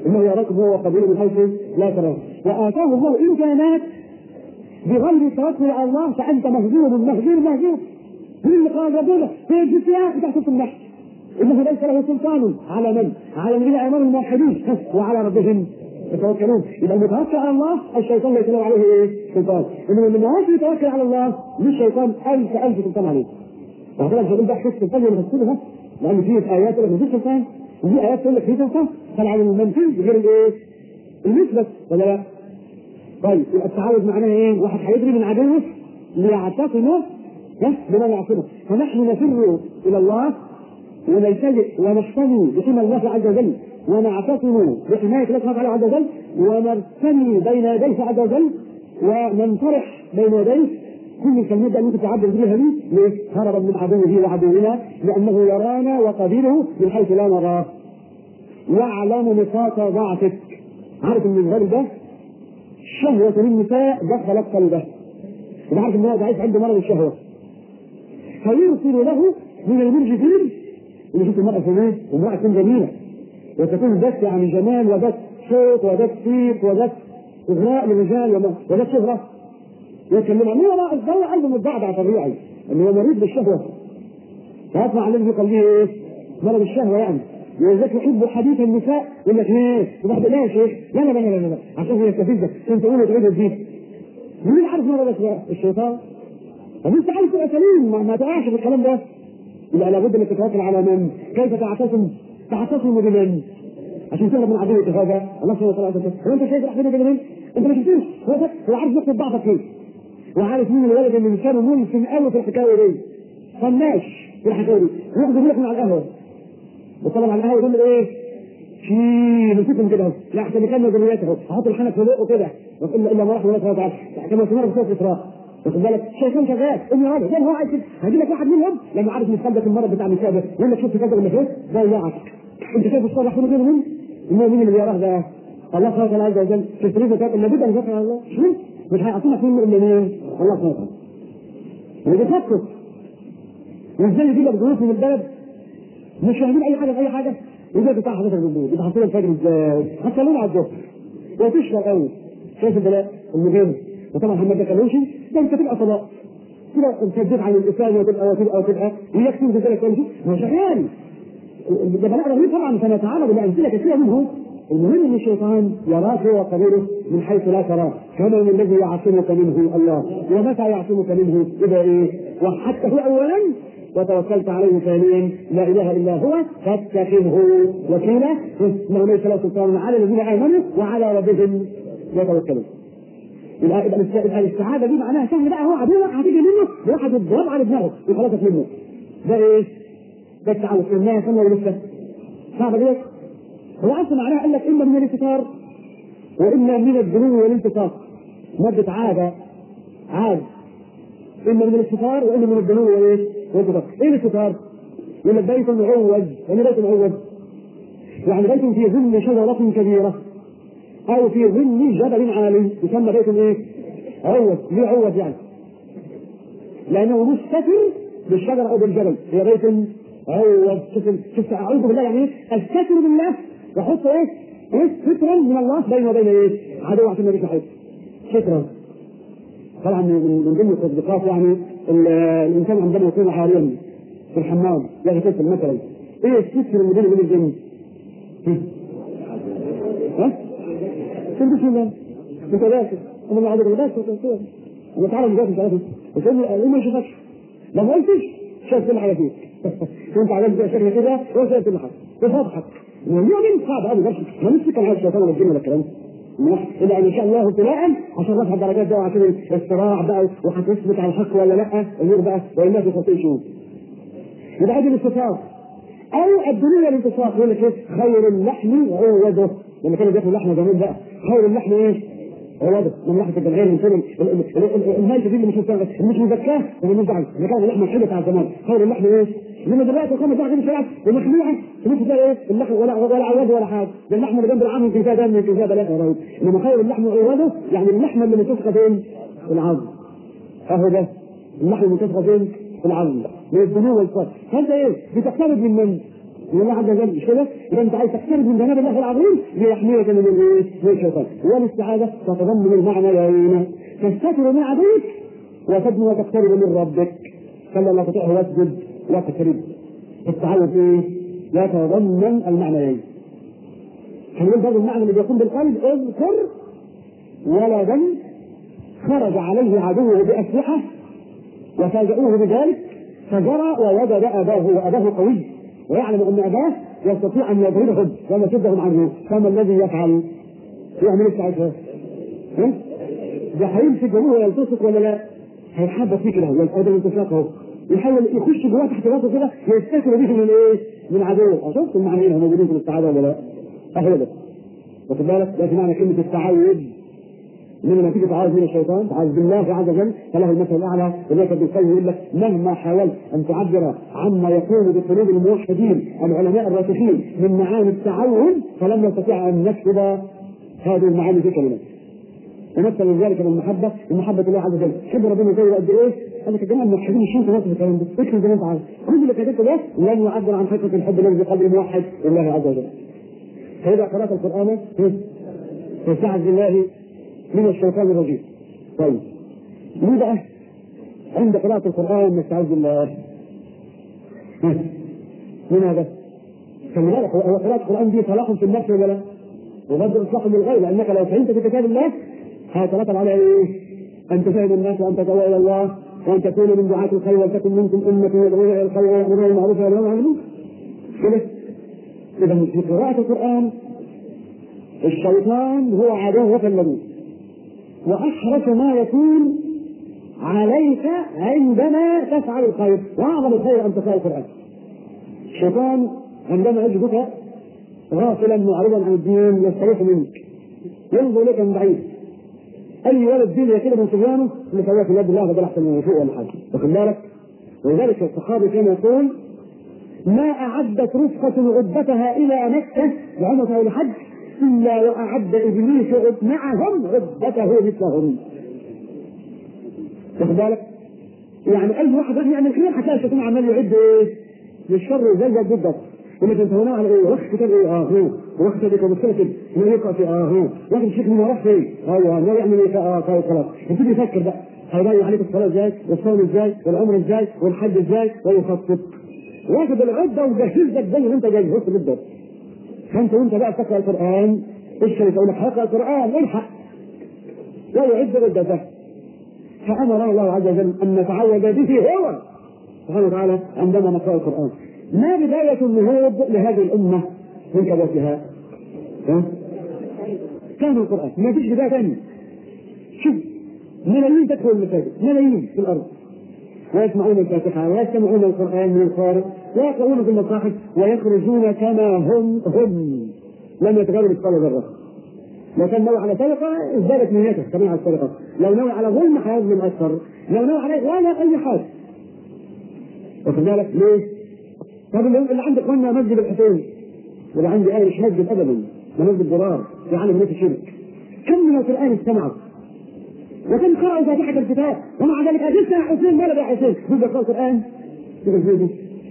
انه يراكم هو وقبيله من حيث لا ترون واتاه الله امكانات بغير التوكل على الله فانت مهزوم مهزوم مهزوم من اللي قال ربنا في الجزئيات بتاعت النحل انه ليس له سلطان على من؟ على الذين امنوا الموحدين وعلى ربهم يتوكلون اذا المتوكل على الله الشيطان ليس له عليه ايه؟ سلطان انما من الناس يتوكل على الله مش شيطان الف الف سلطان عليه وهذا الجميل ده حس السلطان اللي بتفسره لان في ايات يقول لك مفيش سلطان وفي ايات تقول لك في سلطان فالعلى المنفي غير الايه؟ المثبت ولا لا؟ طيب يبقى التعاوذ معناه ايه؟ واحد هيجري من عدوه ليعتصمه بما يعصمه فنحن نفر الى الله ونلتجئ ونحتمي بحمى الله عز وجل ونعتصم بحمايه الله سبحانه عز وجل ونرتمي بين يديه عز وجل وننطرح بين يديه كل الكلمات دي ممكن تعبر بها دي ليه؟ هربا من عدوه وعدونا لانه يرانا وقبيله من حيث لا نراه يعلم نقاط ضعفك عارف ان الراجل ده شهوة للنساء دخلت قلبه وعارف ان هو ضعيف عنده مرض الشهوة فيرسل له من المرجفين اللي شفت المرأة في امرأة تكون جميلة وتكون بس يعني جمال وبس صوت وبس صيت وبس إغراء للرجال وبس شهرة يتكلم عن هو بقى الدولة عنده متبعضع طبيعي إن هو مريض بالشهوة فيسمع الذي يقال ليه إيه؟ مرض الشهوة يعني ولذلك يحب حديث النساء يقول لك ايه؟ ما تحبناش ايه؟ لا لا لا لا لا عشان هي يستفزك انت تقول تعيد تزيد مين عارف مرض الشيطان؟ طب انت عايز تبقى سليم ما, ما تقعش في الكلام ده يبقى لابد انك تتوكل على من؟ كيف تعتصم؟ تعتصم بمن؟ عشان تهرب من عدوك هذا الله سبحانه وتعالى هو انت شايف رحمته بين انت ما شفتوش هو هو عارف نقطه ضعفك فين وعارف مين الولد اللي كان ملزم قوي في الحكايه دي طناش في الحكايه دي ياخد لك من على القهوه وطبعا على القهوه يقول ايه في نسيتهم كده لا احسن كان ذريته احط الحنك في بقه كده الا الا ما رحمه الله سبحانه وتعالى كما سمعنا في سوره الاسراء واخد بالك شيطان شغال امي هذا زي ما هو عايز كده هجيب لك واحد منهم لما عارف ان خلدك المرض بتاع النساء ده يقول لك شفت كذا ولا كده ضيعك انت شايف الصالح من غير مين؟ انه مين اللي بيراه ده؟ الله سبحانه وتعالى عز وجل في الفريضه كانت ان لابد ان يذكر الله شو؟ مش هيعطيك منه الا مين؟ الله سبحانه وتعالى اللي بيفكر وازاي يجيب لك ضيوف من البلد مش فاهمين اي حاجه في اي حاجه يبقى بتاع حضرتك بالليل يبقى حاطين الفجر ازاي؟ هتصلون على الظهر وتشرب قوي شايف البلاء المهم وطبعا هم ما دخلوش ده انت تبقى صلاة كده انت عن الاسلام وتبقى وتبقى وتبقى ويكفي ذلك كله هو شغال ده بلاء رهيب طبعا سنتعرض لامثله كثيره منه المهم ان الشيطان يراك وقبيله من حيث لا تراه كما من الذي يعصمك منه الله ومتى يعصمك منه اذا ايه وحدته اولا وتوكلت عليه ثانيا لا اله الا هو فاتخذه وكيلا انه ليس له سلطان على الذين امنوا وعلى ربهم يتوكلون يبقى يبقى الاستعاذه دي معناها سهل بقى هو عدوك هتيجي منه بواحد يضرب على دماغه وخلاصك منه ده ايه؟ ده التعوذ انها سنه ولا لسه؟ صعبه ديت؟ هو اصلا معناها قال لك اما من الانتصار واما من الذنوب والانتصار مادة عادة عاد اما من الانتصار واما من الذنوب وايه؟ والانتصار ايه الانتصار؟ يقول لك بيت معوج يعني بيت معوج يعني بيت في ظل شجرة كبيرة او في ظل جبل عالي يسمى بيت ايه؟ عوض ليه عوض يعني؟ لانه مستتر بالشجره او بالجبل هي بيت عوض شوف شوف اعوذ بالله يعني ايه؟ استتر بالله واحط ايه؟ ايه سترا من الله بيني وبين ايه؟ عدو عشان ما يجيش ناحيته سترا طبعا من من ضمن التطبيقات يعني الانسان عندما يكون حاليا في الحمام يغتسل مثلا ايه الستر اللي بينه وبين الجن؟ ها؟ كنت بسم الله انت داخل انا ما عندك بس انا تعالى من داخل ثلاثه وتقول لي ما يشوفكش لو ما قلتش شايف كل حاجه فيك كنت عملت كده شكل كده هو شايف كل حاجه بفضحك المؤمن صعب قوي بس ما نمسك على الشيطان ولا الجن ولا الكلام الا ان شاء الله ابتلاء عشان رفع الدرجات ده وعشان الصراع بقى وهتثبت على الحق ولا لا النور بقى والناس يستطيع يشوف يبقى هذه الاستفاضه او الدنيا الانتصار يقول لك ايه خير اللحم عوضه لما كانوا بياكلوا لحمه زمان بقى خير اللحم ايه؟ عوضه من لحمه الدجاج من الميته دي اللي مش مش مزكاه اللي مش دعوه اللي كان اللحمه الحلوه بتاع زمان خير اللحم ايه؟ انما دلوقتي كان بتاع كده شويه ومخلوعه مش زي ايه؟ اللحم ولا ولا عوض ولا حاجه ده اللحمه اللي جنب العظم يمكن فيها دم يمكن فيها بلاء قريب انما خير اللحم عوضه يعني اللحمه اللي متسقه فين؟ في العظم اهو ده اللحمه المتسقه فين؟ في العظم من الدنيا والصدر فانت ايه؟ بتقترب من من؟ من الله عز وجل مش كده؟ اذا انت عايز تقترب من جناب الله العظيم ليحميك من الايه؟ من الشيطان والاستعاذه تتضمن المعنيين تستتر من عدوك وتدنو وتقترب من ربك فلا لا تطيعه واسجد واقترب التعوذ ايه؟ يتضمن المعنيين هنقول برضه المعنى اللي بيكون بالقلب اذكر ولدا خرج عليه عدوه باسلحه وفاجئوه بذلك فجرى ووجد اباه واباه قوي ويعلم ان اباه يستطيع ان يضربهم ويصدهم عنه فما الذي يفعل؟ يعمل ايه ساعتها؟ ها؟ ده هيمسك ابوه ويلتصق ولا لا؟ هيتحدى فيه كده هو ده الانتفاق اهو يحاول يخش جواه تحت راسه كده يستكر به من ايه؟ من عدوه شفت المعنيين هم موجودين في الاستعاذه ولا لا؟ اهو ده واخد بالك؟ ده معنى كلمه التعوذ انما تيجي تعاوز من الشيطان تعاوز بالله عز وجل فله المثل الاعلى ولذلك ابن القيم يقول لك مهما حاولت ان تعبر عما يكون بقلوب الموحدين العلماء الراسخين من معاني التعوذ فلم يستطيع ان نكتب هذه المعاني في كلمات ومثل ذلك بالمحبه المحبه الله عز وجل حب ربنا زي قد ايه؟ قال لك يا جماعه الموحدين مش انتوا في الكلام ده اكتب زي ما انت عايز كل اللي كتبته ده لن يعبر عن حقيقه الحب الذي في قلب الموحد لله عز وجل فاذا قرات القران فاستعذ بالله من الشيطان الرجيم طيب ليه بقى عند قراءة القرآن نستعوذ بالله من هذا؟ خلي بالك هو قراءة القرآن دي صلاح في النفس ولا لا؟ وبرضه إصلاح للغير لأنك لو فهمت في كتاب الله هيترتب على إيه؟ أن تفهم الناس وأن تدعو إلى الله وأن تكون من دعاة الخير ولتكن منكم أمة يدعون إلى الخير ويأمرون بالمعروف وينهون عن المنكر كده؟ إذا في قراءة القرآن الشيطان هو عدوك اللدود واحرص ما يكون عليك عندما تفعل الخير واعظم الخير ان تقرا القران الشيطان عندما يجدك غافلا معرضا عن الدين يستريح منك ينظر لك من بعيد اي ولد دين كده من صبيانه اللي سواه في يد الله فده احسن من فوق ولا حاجه واخد بالك ولذلك الصحابي كان يقول ما اعدت رفقه عدتها الى مكه لعمره او لحج إلا وأعد إبليس معهم عدته مثلهم. واخد بالك؟ يعني أي واحد راح يعمل خير هتلاقي الشيطان عمال يعد إيه؟ للشر زي ضدك. يقول لك أنت هنا على إيه؟ واخد كتاب إيه؟ آه هو واخد كتاب مشكلة كده ما يقرأ في آه هو واخد الشيخ من وراه فين؟ أيوه ما يعمل إيه؟ آه طيب خلاص يبتدي يفكر بقى هيضيع عليك الصلاة إزاي؟ والصوم إزاي؟ والعمر إزاي؟ والحج إزاي؟ ويخطط. واخد العدة وجهزك زي ما أنت جاي بص بالضبط. فانت وانت بقى تقرا القران الشيخ يقول لك اقرا القران الحق ويعد ردته فامر الله عز وجل ان نتعوذ به هو سبحانه وتعالى عندما نقرا القران ما بدايه النهوض لهذه الامه من كبوتها كان القران ما فيش بدايه ثانيه شوف ملايين تدخل المساجد ملايين في الارض ويسمعون الفاتحة ويستمعون القرآن من الخارج ويقرؤون في المصاحف ويخرجون كما هم هم لم يتغيروا مثقال ذرة لو كان نوى على سرقة ازدادت نيته كمان على السرقة لو نوى على ظلم هيظلم أكثر لو نوى على ولا أي حاجة واخد بالك ليه؟ طب اللي عندك قلنا مسجد الحسين واللي عندي أنا مش مسجد أبدا ده مسجد ضرار في عالم بيت الشرك كم من القرآن استمعوا وكم قرأوا فاتحة الكتاب ومع ذلك أجلس يا حسين ولد يا حسين شوف يقرأ القرآن شوف الفيديو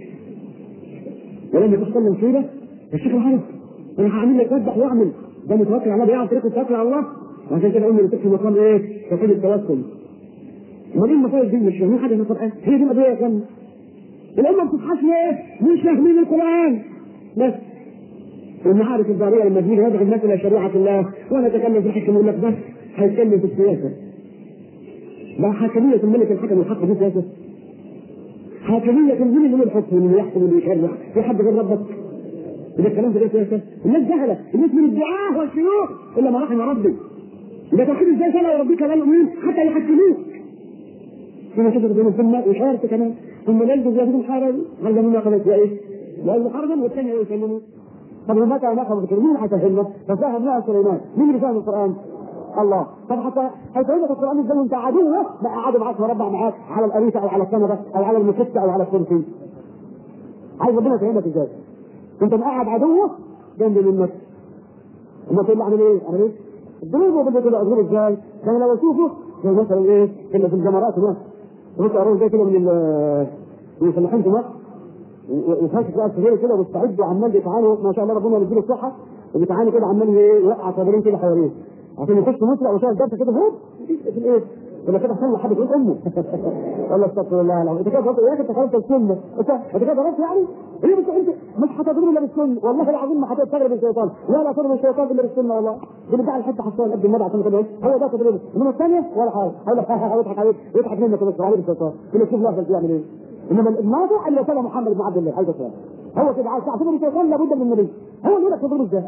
ولما تحصل مصيبة الشيخ الحرب أنا هعمل لك وضح وأعمل ده متوكل على الله بيعرف طريقة التوكل على الله وعشان كده قلنا في مقام إيه؟ توحيد التوكل ما دي المصايب دي مش فاهمين حاجة من القرآن هي دي القضية يا اخوان الأمة ما بتصحاش ليه؟ مش فاهمين القرآن بس والمعارف الضارية لما تجي يدعو الناس إلى شريعة الله وأنا أتكلم في الحكم يقول لك بس هيتكلم في السياسة ده حاكمية الملك الحكم الحق دي سياسة حاكمية مين اللي الحكم اللي يحكم اللي يشرع في حد غير ربك إذا الكلام ده سياسة الناس جهلة الناس من الدعاة والشيوخ إلا ما رحم ربي إذا توحيد إزاي فلا ربك لا يؤمنون حتى يحكموك ثم تجد بين ثم إشارة كمان ثم لا يجوز لهم حرج هذا من قبل إيه؟ لأنه حرجا والثانية يسلمون طب متى ناخذ مين حيفهمنا؟ ففهم لها سليمان مين اللي فاهم القرآن؟ الله طب حتى هيتعلمك القران ازاي وانت عدوه بقى قاعد معاك مربع معاك على الاريكه او على الكنبه او على المكتة او على الكرسي عايز ربنا يفهمك ازاي انت مقعد عدوه جنب منك اما تقول له اعمل ايه؟ اعمل ايه؟ الدنيا بدك كده اقول ازاي؟ ده انا لو اشوفه زي مثلا ايه؟ اللي في الجمرات هناك بص اروح زي كده من من الفلاحين في مصر وفاكر بقى السرير كده مستعد وعمال بيتعانوا ما شاء الله ربنا يديله الصحه وبيتعانوا كده عمال يوقع صابرين كده حواليه عشان يخش مسرع وشايف درس كده هوب في الايه ولا كده حصل حد يقول امه والله استغفر الله العظيم انت كده ضربت يا اخي انت خالفت السنه انت انت كده ضربت يعني ليه انت انت مش هتضرب الا بالسنه والله العظيم ما هتضرب الشيطان لا لا تضرب الشيطان الا بالسنه والله دي بتاع الحته حصان قد المره عشان كده ايه هو ده تضربه انما الثانيه ولا حاجه هقول لك يضحك عليك يضحك منك بس عليك الشيطان يقول لك شوف لحظه بيعمل ايه انما الموضوع اللي وصله محمد بن عبد الله حاجه ثانيه هو كده عايز تعتبر الشيطان لابد من النبي هو اللي يقول لك تضربه ازاي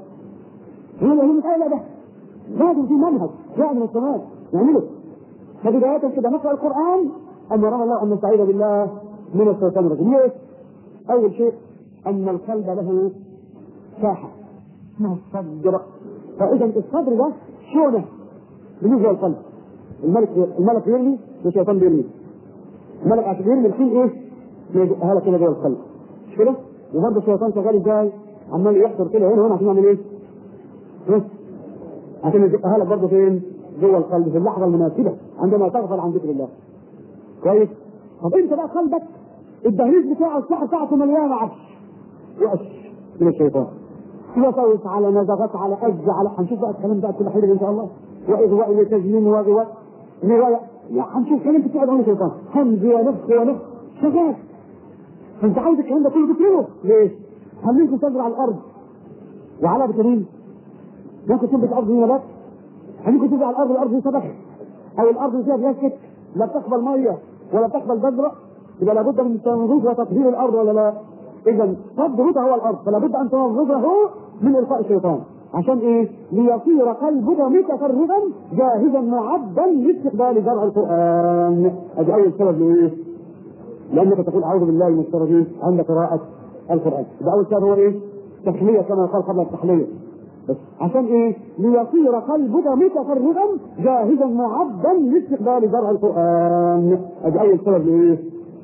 هو اللي مسألة ده لازم في منهج جاء من السماء نعمله فبداية كده نقرأ القرآن أمرنا الله أن نستعيذ بالله من الشيطان الرجيم ليش؟ أول شيء أن القلب له ساحة اسمها الصدر فإذا الصدر ده شونه بالنسبة للقلب الملك الملك يرمي والشيطان بيرمي الملك عشان يرمي الحين ايه؟ يزقها لك كده جوه القلب مش كده؟ وبرضه الشيطان شغال ازاي؟ عمال يحصر كده هنا وهنا عشان يعمل ايه؟ بس عشان يزقها لك برضه فين؟ جوه القلب في اللحظه المناسبه عندما تغفل عن ذكر الله. كويس؟ طب انت بقى قلبك الدهليز بتاعه الساحه بتاعته مليانه عفش وقش من الشيطان. وسوس على نزغات على أج على هنشوف بقى الكلام ده كل حلو ان شاء الله واغواء لتزيين واغواء روايه لا هنشوف كلام بتاع عن الشيطان همز ونفخ ونفخ شغال فانت عاوز الكلام ده كله تكرهه ليه؟ هل ممكن تزرع الارض وعلى بترين ممكن تنبت ارض نبات ممكن تزرع الارض الارض دي سبخ او الارض فيها بلاستيك لا بتقبل ميه ولا بتقبل بذره يبقى لابد من تنظيف وتطهير الارض ولا لا؟ اذا صدرك هو الارض فلا بد ان تنظفه من القاء الشيطان عشان ايه؟ ليصير قلبك متفرغا جاهزا معدا لاستقبال زرع القران ادي اول سبب لايه؟ لانك تقول اعوذ بالله من الشر الرجيم عند قراءه القران ده اول سبب هو ايه؟ تحليه كما قال قبل التحليه بس عشان ايه؟ ليصير قلبك متفرغا جاهزا معدا لاستقبال زرع القران ادي اول سبب لايه؟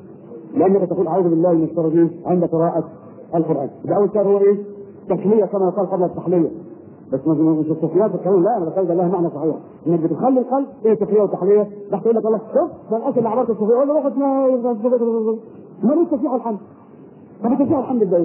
لانك تقول اعوذ بالله من الشر الرجيم عند قراءه القران ده اول سبب هو ايه؟ تحليه كما قال قبل التحليه بس مش التحليات الكلام لا انا بتكلم لها معنى صحيح انك بتخلي القلب ايه تحليه وتحليه راح تقول لك الله شوف ده الاكل اللي عبرت الصفيه ولا واحد ما ما ليش تسبيح الحمد طب تسبيح الحمد ازاي؟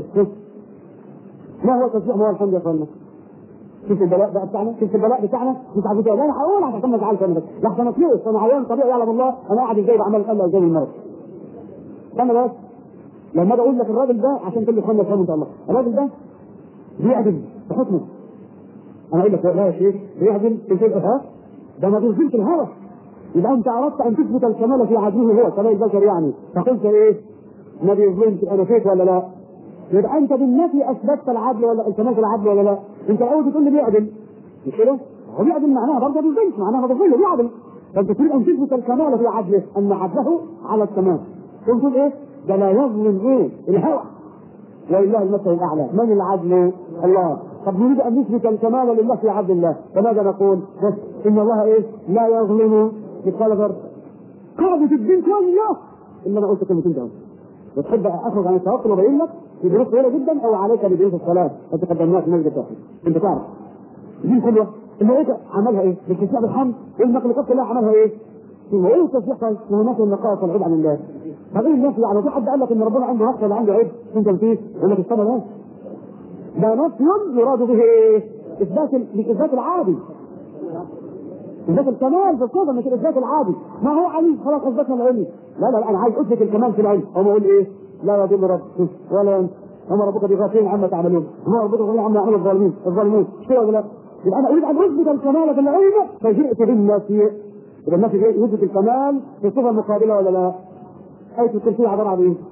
ما هو تسبيح ما هو الحمد يا اخوانا؟ شوف البلاء بقى بتاعنا شوف البلاء بتاعنا مش عارف لا انا هقول عشان ما ازعلش انا بس لحظه مفلوس انا عيان طبيعي يعلم الله انا قاعد ازاي بعمل الله ازاي المرض استنى بس لما اجي اقول لك الراجل ده عشان كل اخواننا يفهموا ان شاء الله الراجل ده بيعدل في حكمه انا اقول لك لا يا شيخ بيعدل في شيء ها ده ما بيظلمش الهوى يبقى انت اردت ان تثبت الكمال في عدله هو كمال البشر يعني فقلت ايه؟ ما بيظلمش انا فيك ولا لا؟ يبقى انت بالنفي اثبتت العدل ولا الكمال في العدل ولا لا؟ انت الاول بتقول لي بيعدل مش كده؟ هو بيعدل معناها برضه ما بيظلمش معناها ما بيظلم بيعدل فانت تريد ان تثبت الكمال في عدله ان عدله على التمام تقول تقول ايه؟ ده لا يظلم ايه؟ الهوى ولله المثل الاعلى من العدل؟ الله طب نريد ان نثبت الكمال لله في عبد الله فماذا نقول؟ بس ان الله ايه؟ لا يظلم مثقال ذره قاعدة الدين كله ان انا قلت كلمتين ده وتحب اخرج عن التوكل وابين لك في دروس طويله جدا او عليك بدروس الصلاه انت قدمناها في مسجد التوحيد انت تعرف الدين كله الملائكه عملها ايه؟ بالتسبيح بالحمد والمخلوقات كلها عملها ايه؟ هو ايه التسبيح طيب؟ ما هو ناس النقاء والعيب عن الله طب ايه الناس يعني في حد قال لك ان ربنا عنده نقص ولا عنده عيب انت نسيت يقول لك استنى بس ده نفي يراد به ايه؟ اثبات مش اثبات العادي اثبات الكمال في الصفه مش الاثبات العادي ما هو عليم خلاص اثبتنا العلم لا لا لا انا عايز اثبت الكمال في العلم هم يقول ايه؟ لا يضل رب ولا ينسى هم ربك بغافلين عما تعملون هم ربك بغافلين عما يعمل الظالمين الظالمون مش كده ولا لا؟ يبقى انا اريد ان اثبت الكمال في العلم فجئت بالنفي يبقى النفي جاي يثبت الكمال في الصفه المقابله ولا لا؟ ايه الكرسي عباره عن ايه؟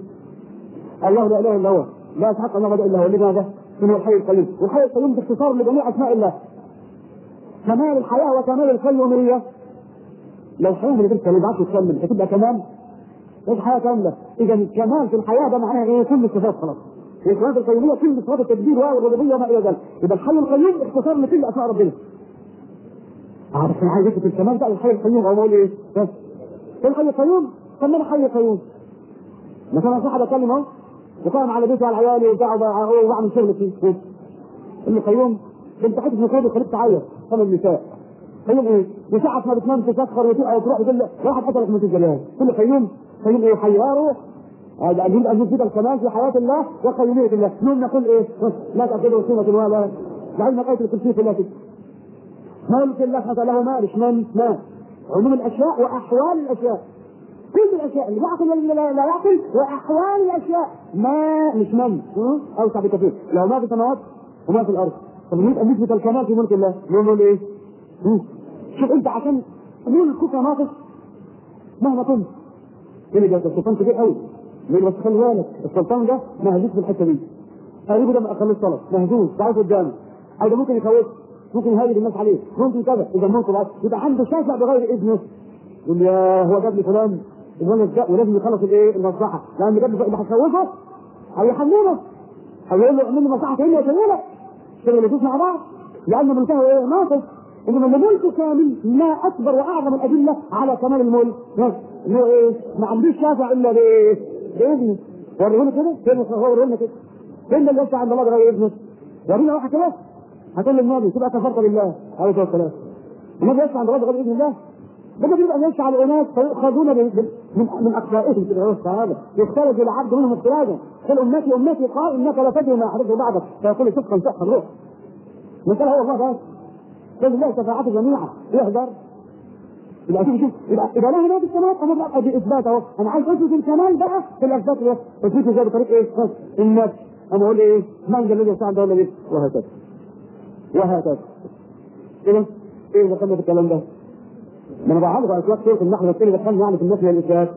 الله لا اله الا هو لا يستحق ان نعبد الا هو لماذا؟ من الحي القيوم والحي القيوم باختصار لجميع اسماء الله كمال الحياه وكمال القيوميه لو الحياه من غير كلمه بعد تكمل هتبقى كمال مش حياه كامله اذا الكمال في الحياه ده معناها ايه كل الصفات خلاص وصفات القيوميه كل صفات التدبير والربوبيه وما الى ذلك يبقى الحي القيوم اختصار لكل اسماء ربنا اه بس انا عايز اثبت الكمال بقى الحي القيوم او اقول ايه بس الحي القيوم سمينا حي قيوم مثلا صاحب اتكلم اهو وقام على بيته على عيالي وبتاع واعمل شغل فيه اللي قيوم بنت حته مكان خليك تعيط خمس النساء قيوم ايه؟ وساعة ما بتنام تسخر وتبقى وتروح وتقول واحد قتلك من الجلال كل قيوم قيوم ايه حي يا روح هذا أجيب أن يثبت الكمال في حياة الله وقيومية الله نقول نقول إيه لا تأخذه سنة ولا جعلنا آية الكرسي في الله ملك الله سبحانه له مالك من ما عموم الأشياء وأحوال الأشياء كل الاشياء اللي يعقل واللي لا لا يعقل واحوال الاشياء ما مش من ها؟ اوسع بكثير لو ما في السماوات وما في الارض طب نريد ان نثبت الكمال في ملك الله نقول ايه؟ ها؟ شوف انت عشان ملكك ناقص مهما كنت اللي ده السلطان كبير قوي ليه بس خلي بالك السلطان ده مهزوز في الحته دي قريبه ده ما اخلوش صلاه مهزوز ضعيف قدامه او ده ممكن يخوف ممكن يهاجم الناس عليه ممكن كذا اذا ممكن بقى يبقى عنده شافع بغير اذنه يقول يا هو جاب لي فلان الولد ده ولازم يخلص الايه المصلحه لان جاب لي اللي هيخوفه هيحمله هيقول له اعمل لي مصلحه تانيه يا شباب كده اللي مع بعض لان ملكه ايه ناقص انما اللي ملكه كامل ما اكبر واعظم الادله على كمال الملك ان هو ايه ما عندوش شافع الا بايه؟ باذنه وريهولنا كده فين هو وريهولنا كده فين اللي يشفع عند الله بغير اذنه؟ ورينا واحد كده هتقول للنبي تبقى كفرت بالله عليه الصلاه والسلام النبي يشفع عند الله بغير اذن الله لما يريد ان يشفع الاناس فيؤخذون من من, من اقفائهم في العرس هذا يختلج العبد منهم اختلاجا قل امتي امتي قال انك لا تدري ما احدثه بعدك فيقول صدقا صدقا روح مثال هو الله بس لازم الله شفاعته جميعا يحضر يبقى شوف شوف يبقى يبقى له هنا في السماء انا بقى باثبات اهو انا عايز اثبت الكمال بقى في الاثبات ده اثبته ازاي بطريقه ايه؟ النفس انا اقول ايه؟ من ذا الذي يستعان ده ولا ايه؟ وهكذا وهكذا كده ايه دخلنا في الكلام ده؟ ما انا بعرف على اسواق سوره النحل والتاني دخلنا يعني في النفي والاثبات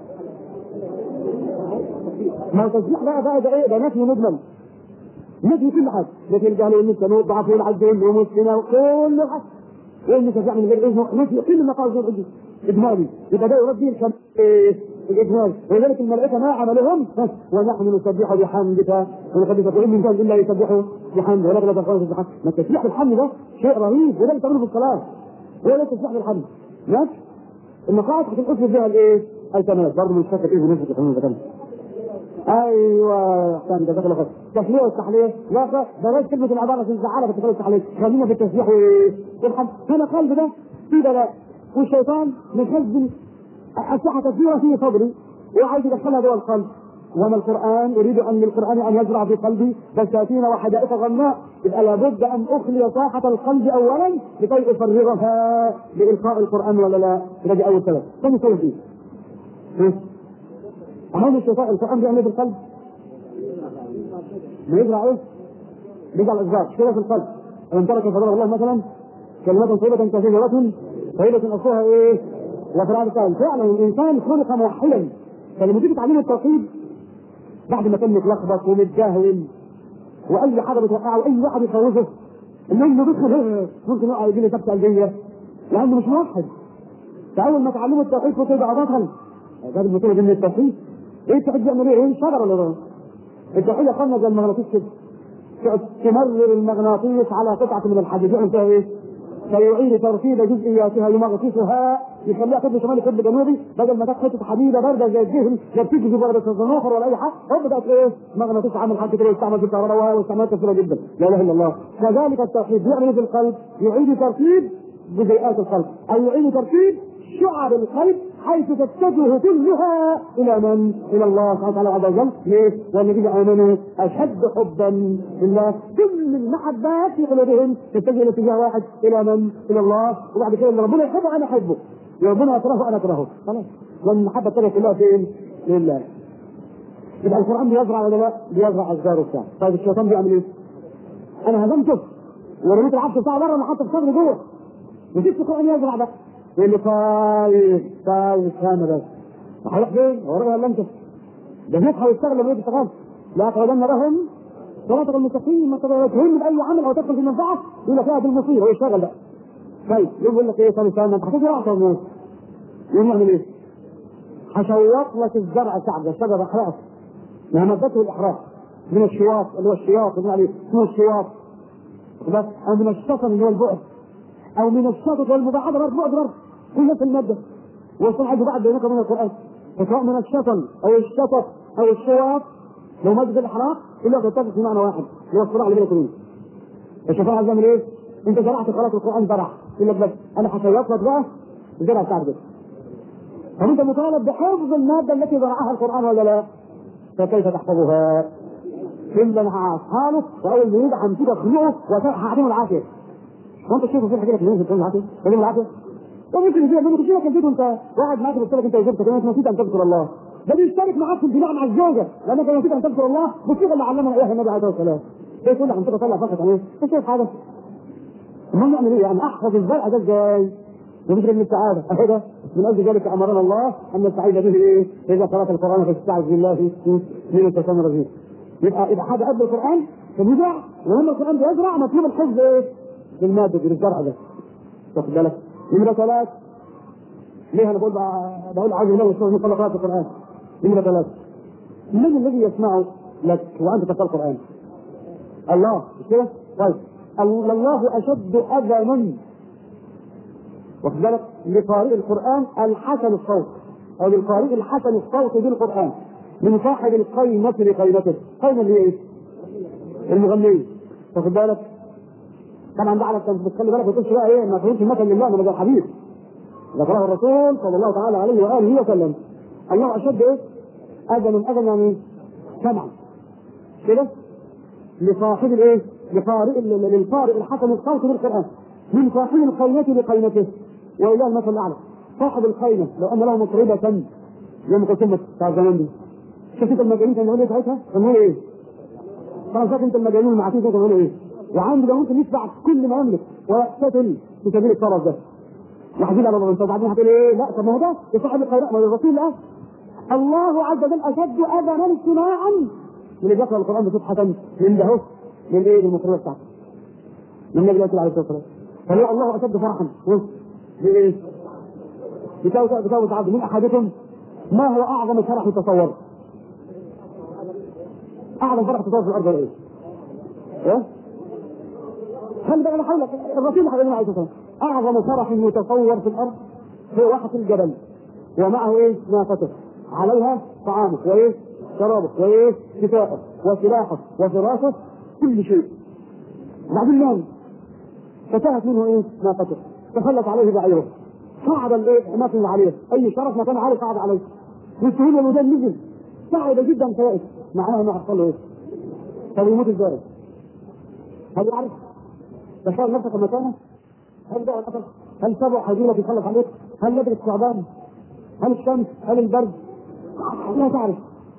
ما هو تسبيح بقى بقى ده ايه؟ ده نفي مجمل نفي كل حاجه نفي الجهل والنسيان والضعف والعجز والمسكنه وكل حاجه وان تشاء من غير اذن نفي كل المقاصد دول اجمالي يبقى ده يرد الكم الاجمال ولذلك الملائكه ما عملهم ونحن نسبح بحمدك ونقدسك وان من كان الا يسبحوا بحمد ولكن لا تفعلوا بحمد ما التسبيح بالحمد ده شيء رهيب وده اللي تعمله في الصلاه ولا التسبيح بالحمد ماشي المقاعد هتنقص فيها الايه؟ الكمال برضه مش فاكر ايه بنفسك الحمد لله ايوه احسن ده دخل خير تسليه والتحليه لا بلاش كلمه العباره عشان تزعلك في التحليه خلينا في التسبيح والحمد هنا القلب ده في بلاء والشيطان مخزن أسلحة كثيرة في صدري وعايز يدخلها جوه القلب وما القرآن يريد أن للقرآن أن يزرع في قلبي بساتين وحدائق غناء يبقى لابد أن أخلي ساحة القلب أولا لكي أفرغها لإلقاء القرآن ولا لا؟ يبقى دي أول سبب، ثاني سبب إيه؟ أهم الشيطان القرآن بيعمل في القلب؟ بيزرع إيه؟ بيجعل إزراع كده في القلب ألم ترك فضل الله مثلا كلمة طيبة كثيرة طيبة أصلها إيه؟ وفرعون قال فعلا الإنسان خلق موحدا فلما تيجي تعليم التوحيد بعد ما كان متلخبط ومتجاهل واي حاجه بتوقعه واي واحد يخوفه المهم بيدخل ممكن يقع يجي له سكته قلبيه لانه مش موحد فاول ما تعلموا التوحيد كنت يبقى بطل هذا البطوله دي من التوحيد ايه التوحيد بيعمل ايه؟ ايه شجره ولا ده؟ التوحيد يقولنا زي المغناطيس كده تمرر المغناطيس على قطعه من الحديد يعمل فيها ايه؟ فيعيد ترتيب جزئياتها يمغناطيسها يخليها قطب شمالي قطب جنوبي بدل ما كانت حته حديده بارده زي الدهن لا بتيجي في بلد الزناخر ولا اي حاجه هو بدات ايه مغناطيس عامل حاجه كده يستعمل في الكهرباء واستعمالات كثيره جدا لا اله الا الله كذلك التوحيد يعمل في القلب يعيد ترتيب جزيئات القلب او يعيد ترتيب شعب القلب حيث تتجه كلها الى من؟ الى الله سبحانه وتعالى عز وجل، ليه؟ والذين امنوا اشد حبا لله، كل المحبات في قلوبهم تتجه الى اتجاه واحد الى من؟ الى الله، وبعد كده اللي ربنا يحبه انا احبه، ربنا يكرهه انا اكرهه، خلاص، والمحبه الثانيه كلها فين؟ لله. يبقى القران بيزرع ولا لا؟ بيزرع اشجار وبتاع، طيب الشيطان بيعمل ايه؟ انا هزمته ورميت العبد بتاعه بره انا حاطه في صدري جوه. مسكت القران يزرع بقى يقول لي طيب طيب استنى بس هروح فين؟ وراها ولا انت؟ ده الناس هيشتغل لما يجي يشتغل لا تغلن لهم صراط المستقيم ما تهم باي عمل او تدخل في منفعه يقول لك هذا المصير هو يشتغل بقى طيب يقول لك ايه طب استنى انت هتزرع طب موت يقوم يعمل ايه؟ هشوط لك الزرع بتاعك الشجره احراق ما مادته الاحراق من الشواط اللي هو الشياط اللي عليه اسمه الشواط بس او من الشطن اللي هو البعد او من الشطط والمباعده برضه بعد برضه كل نفس الماده ويكون عنده بعد بينك وبين القران فسواء من الشطن او الشطط او الشواط لو ماده الاحراق كلها تتفق في معنى واحد اللي هو الصراع اللي بين الاثنين الشيطان عايز يعمل ايه؟ انت زرعت خلاص القران زرع يقول لك بس انا هشيط لك بقى الزرع بتاعك ده طب انت مطالب بحفظ الماده التي زرعها القران ولا لا؟ فكيف تحفظها؟ إلا أنا حاله وأول ما يجي همسكه أخنقه وهعطيه العافية وأنت شايف في حاجة كده في العافية؟ تقول العافية؟ وممكن يجي يقول لك كده كده أنت واحد معاك قلت لك أنت وزوجتك كمان نسيت أن تذكر الله ده بيشترك معاك في الجماع مع الزوجة لأنك نسيت أن تذكر الله بالصيغة اللي علمنا إياها النبي عليه الصلاة والسلام ده يقول لك أنت تطلع فقط عليه أنت شايف حاجة المهم نعمل ايه يعني احفظ الزرع ده ازاي؟ ومثل من السعاده اهو من اجل ذلك امرنا الله ان نستعيذ به ايه؟ اذا قرات القران فاستعذ بالله من الشيطان الرجيم. يبقى يبقى حاجه قبل القران فنزع ولما القران بيزرع مطلوب الحفظ ايه؟ للماده دي للزرع ده. واخد بالك؟ نمره ثلاث ليه انا بقول بقول عايز الله وسلم من قراءه القران. نمره ثلاث من الذي يسمع لك وانت تقرا القران؟ الله مش كده؟ طيب الله اشد اذى واخد بالك لقارئ القران الحسن الصوت او للقارئ الحسن الصوت بالقران من صاحب القيمة لقيمته قيمة اللي هي ايه؟ المغنية واخد بالك طبعا ده على انت بتخلي بالك ما تقولش بقى ايه ما تقولش مثل لله من الحبيب ذكره الرسول صلى الله تعالى عليه واله وسلم الله اشد ايه؟ اذى من اذى يعني سمعا كده لصاحب الايه؟ لقارئ للقارئ الحسن الصوت بالقران من صاحب القيمة لقيمته ولله المثل الاعلى صاحب الخيمة لو ان له مطربة يوم كلثوم بتاع زمان دي شفت انت المجانين كانوا ايه ساعتها؟ كانوا ايه؟ طبعا فاكر انت المجانين المعتوه كانوا بيقولوا ايه؟ وعنده ده ممكن يدفع كل ما يملك ويقتتل في سبيل الطرف ده وحديد على الله بعدين هتقول ايه؟ لا طب ما هو ده يصاحب الخيرات ما الرسول لا الله عز وجل اشد اذى سماعا من اللي بيقرا القران بصوت حسن من ده اهو من ايه؟ من المطربه بتاعته من النبي عليه الصلاه والسلام فلو الله اشد فرحا بايه؟ بتاوت بتاوت عبد من احدكم ما هو اعظم فرح يتصور؟ اعظم فرح يتصور في الارض ايه؟ ايه؟ خلي بالك انا هقول لك الرسول عليه الصلاه والسلام اعظم فرح يتصور في الارض هو واحد الجبل ومعه ايه؟ ناقته عليها طعامه وايه؟ شرابه وايه؟ كتابه وسلاحه وفراشه كل شيء بعدين نام فتهت منه ايه؟ ناقته تخلت عليه بعيره صعد الايه؟ الاماكن اللي عليه اي شرف مكان عالي صعد عليه والسهول والودان نزل صعد جدا فائت معناها ما حصل له ايه؟ طب يموت ازاي؟ هل يعرف؟ تخيل نفسك مكانه هل ده القتل؟ هل سبع حجيلة يخلص عليك؟ هل ندرة الثعبان؟ هل الشمس؟ هل البرد؟ لا تعرف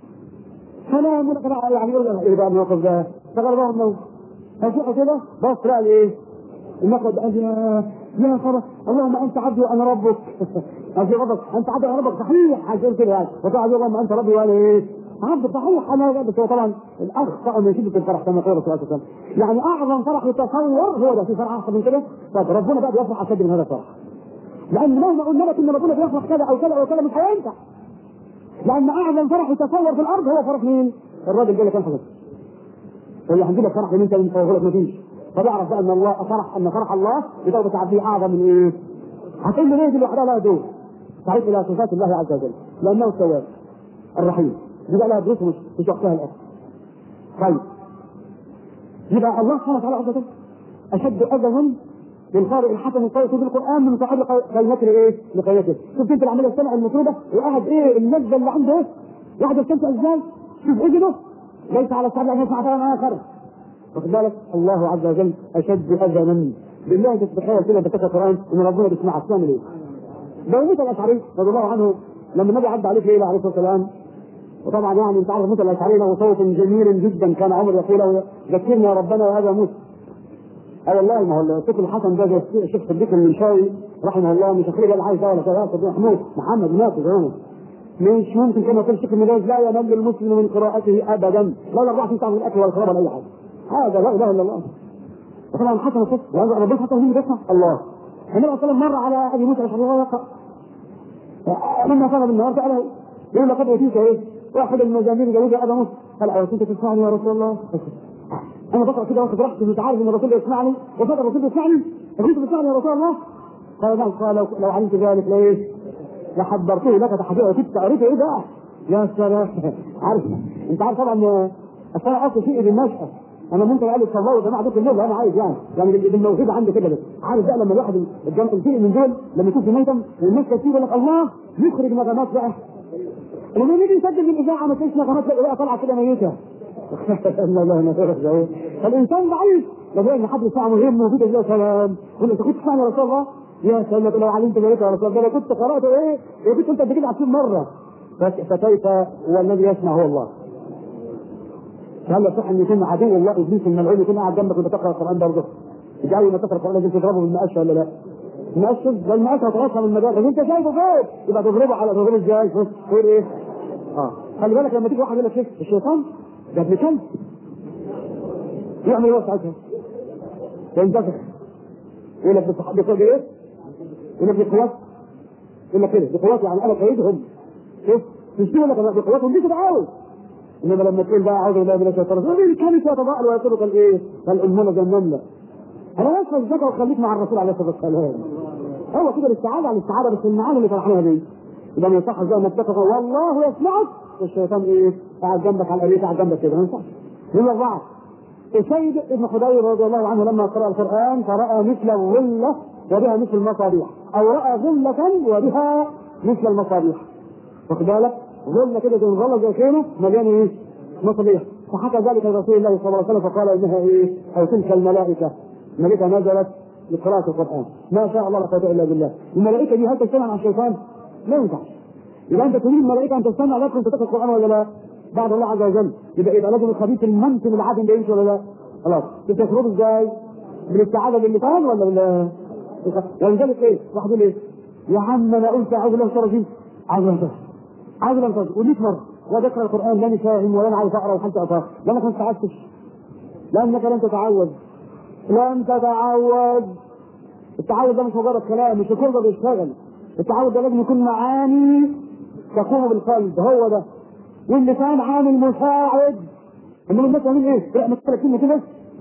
فنام لك يعني يقول لك ايه بقى الموقف ده؟ تغلبه النوم فشوفوا كده بص لقى ايه؟ النقد قال يا يا خلاص اللهم انت عبدي وانا ربك قال في غضب انت عبدي وانا ربك صحيح هتقول كده يعني وتقعد اللهم انت ربي وانا ايه؟ عبد صحيح انا بس هو طبعا الاخطا من شده الفرح كما قال الرسول صلى الله عليه وسلم يعني اعظم فرح يتصور هو ده في فرح احسن من كده طب ربنا بقى بيفرح اشد من هذا الفرح لان مهما قلنا لك ان ربنا بيفرح كذا او كذا او كذا مش هينفع لان اعظم فرح يتصور في الارض هو فرح مين؟ الراجل جاي لك انت يقول له هنجيب لك فرح انت انت لك مفيش فبيعرف بقى ان الله فرح ان فرح الله بتوبه عبده اعظم من ايه؟ هتقول له ليه دي لوحدها لا دور تعود الى صفات الله عز وجل لانه التواب الرحيم دي بقى لها دروس مش مش وقتها الان طيب يبقى الله سبحانه وتعالى عز وجل اشد اذى للقارئ الحسن القارئ في القران من صاحب كلمته ايه؟ لقيمته شفت انت العمليه السمع المطلوبه وقاعد ايه اللذه اللي عنده ايه؟ واحد يستمتع ازاي؟ شوف اذنه ليس على الصعب ان يسمع كلام اخر واخد بالك الله عز وجل اشد اذى بالله انت تتخيل كده انت تقرا القران ان ربنا بيسمعك تعمل ايه؟ ده موسى الاشعري رضي الله عنه لما النبي عدى عليه ليله عليه الصلاه والسلام وطبعا يعني انت عارف موسى الاشعري له صوت جميل جدا كان عمر يقول ذكرنا ربنا وهذا موسى اه والله ما هو الصوت الحسن ده زي الشيخ صديق المنشاوي رحمه الله مش اخرج ولا عايز ولا كذا صديق محمود محمد مات زمانه مش ممكن كما يقول الشيخ المجاز لا يمل المسلم من قراءته ابدا لا يرضى في تعمل الاكل والشراب ولا اي حاجه هذا لا اله الا الله وطبعا حسن الصوت وهذا ربنا حتى مين بيسمع الله النبي صلى الله عليه وسلم مر على ابي موسى الاشعري وهو يقرا لما طلب النهار ساله يقول لقد اوتيت ايه؟ واحد من المزامير جاوب ابا موسى قال اوتيت تسمعني يا رسول الله انا بقرا كده واخد راحتي مش عارف ان الرسول يسمعني وصدق الرسول يسمعني انت بتسمعني يا رسول الله قال نعم قال لو, لو علمت ذلك ليه؟ لحضرته لك تحضيره كنت قريت ايه بقى؟ يا سلام عارف انت عارف طبعا اصل انا اصل شيء بالنشأة انا ممكن اقول لك الله يا جماعه دول النوبه انا عايز يعني يعني بالموهبه عندي كده بس عارف بقى لما الواحد الجنب الفئ من دول لما يكون في ميتم والناس كتير يقول لك الله يخرج نغمات بقى لما نيجي نسجل بالاذاعه ما تلاقيش نغمات الاذاعه طالعه كده ميته لا لا لا فالانسان ضعيف لو ان حد يسمع مهم وفي يا سلام يقول انت كنت تسمعني يا رسول الله يا سلام لو علمت ذلك يا رسول الله انا كنت قراته ايه؟ يا كنت انت بتجيب 20 مره فكيف والذي يسمع هو الله هل يصح ان يكون عدو الله ابليس الملعون يكون قاعد جنبك وانت تقرا القران برضه؟ يجي اول ما تقرا القران لازم تضربه بالمقشه ولا لا؟ المقشه ده المقشه هتغطى من المجال بس انت شايفه فوق يبقى تضربه على تضربه ازاي؟ خير ايه؟ اه خلي بالك لما تيجي واحد يقول لك ايه؟ الشيطان ده ابن كلب يعمل ايه ساعتها؟ ينتفخ يقول لك بقوة ايه؟ يقول لك بقوات يقول لك كده بقوات يعني انا كيدهم شوف تشتغل لك بقواتهم دي كده عاوز انما لما تقول بقى اعوذ بالله من الشيطان الرجيم كان يتضاءل ويصير كالايه؟ كالامونه زي النمله انا بس الزكاه وخليك مع الرسول عليه الصلاه والسلام هو كده الاستعاذه على الاستعاذه بس المعاني اللي شرحناها دي يبقى ما يصحش زي ما اتفق والله يسمعك الشيطان ايه؟ قاعد جنبك على الاريكه قاعد جنبك كده ما ينفعش من الرعد السيد ابن حضير رضي الله عنه لما قرأ القرآن فرأى مثل الظلة وبها مثل المصابيح أو رأى ظلة وبها مثل المصابيح واخد بالك؟ ظلة كده زي ظلة زي خيمة مليانة إيه؟ مصابيح فحكى ذلك رسول الله صلى الله عليه وسلم فقال إنها إيه؟ أو تلك الملائكة الملائكة نزلت لقراءة القرآن ما شاء الله لا قوة إلا بالله الملائكة دي هل تجتمع مع الشيطان؟ لا ينفعش يبقى أنت تريد الملائكة أن تجتمع لك وأنت تقرأ القرآن ولا لا؟ بعد الله عز وجل يبقى يبقى لازم الخبيث الممكن العادل ده يمشي ولا لا؟ خلاص تخرج ازاي؟ بالاستعاذه باللسان ولا بال ولذلك ايه؟ واحد يقول ايه؟ يا عم انا قلت اعوذ بالله من الشيطان الرجيم اعوذ بالله من الشيطان اعوذ بالله من الشيطان وليك مره وأجي اقرا القران لاني فاهم ولا انا عاوز اقرا وحتى اقرا لانك ما استعذتش لانك لن تتعود لن تتعود التعود ده مش مجرد كلام مش كل ده بيشتغل التعود ده لازم يكون معاني تقوم بالقلب هو ده واللسان عامل مساعد انما الناس عاملين ايه؟ لا مثلا كلمه كده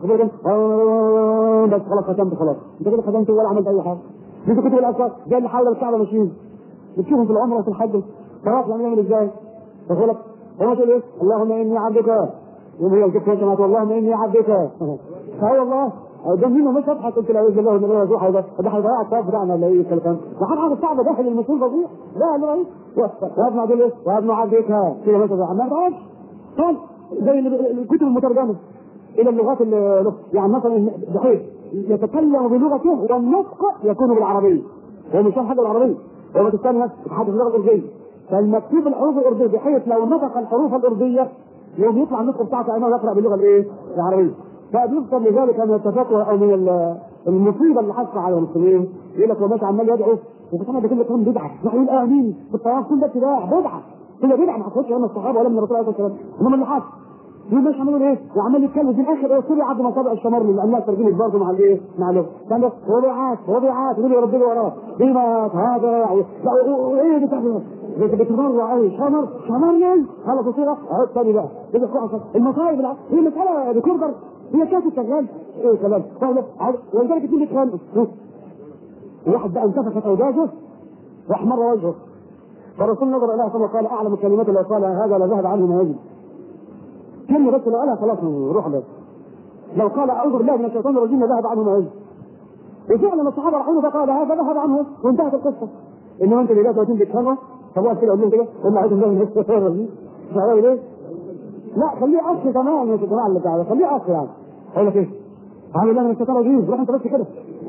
بس خلاص ختمت خلاص انت كده ختمت ولا عملت اي حاجه انت كنت بالاذكار زي اللي حول الكعبه ماشيين بتشوفهم في العمره وفي الحج خلاص يعني يعمل ازاي؟ تقول لك هو تقول ايه؟ اللهم اني عبدك يوم هي الكتاب سمعت اللهم اني عبدك اه والله ده هنا مش اضحك قلت له اعوذ بالله من الرجوع ده ده هيضيع الطواف بتاعنا ولا ايه الكلام ده حد عارف الصعب داخل المسؤول فظيع لا لا ايه وابن عبد الله وابن عبدك كده مثلا ما تعرفش طيب زي الكتب المترجمه الى اللغات اللي يعني مثلا بحيث يتكلم بلغته والنطق يكون بالعربيه هو مش فاهم حاجه بالعربيه هو ما تستنى يتحدث اللغه الارديه فالمكتوب الحروف الارديه بحيث لو نطق الحروف الارديه يوم يطلع النطق بتاعته كانه يقرا باللغه الايه؟ العربيه فبيفضل لذلك من التفتوى او من المصيبه اللي حصل على المسلمين يقول لك وماشي عمال يدعو وبتعمل ده كله كلام بدعه نحن نقول امين في الطواف كل ده اتباع بدعه كل بدعه ما حصلتش من الصحابه ولا من الرسول عليه الصلاه والسلام انما اللي حصل يقول ماشي عمال ايه وعمال يتكلم في الاخر ايه كل عبد مصابع الشمرني لانها ترجمت برضه مع الايه مع اللغه كان ده وضعات وضعات يقول يا ربنا وراه ديمات هذا وايه بتاع بتمروا قوي شمر شمرني خلاص تصير اهو تاني بقى المصايب هي مساله ريكوردر هي كانت شغال ايه كلام ولذلك اثنين يتخانقوا واحد بقى انتفخت اوجاجه راح مر وجهه فالرسول نظر اليها ثم قال اعلم الكلمات لو قالها هذا لذهب عنه ما يجب كلمه بس لو قالها خلاص روح بس لو قال اعوذ بالله من الشيطان الرجيم لذهب عنه ما يجب وفعلا الصحابه راحوا فقال هذا ذهب عنه وانتهت القصه انما انت اللي جاي تقول بتفهم طب واحد كده قول لهم كده قول اعوذ بالله من الشيطان الرجيم مش عارف ليه لا خليه اخ كمان يا جماعه اللي قاعد خليه اخ يعني اقول لك ايه؟ عامل الله من الشيطان الرجيم روح انت بس كده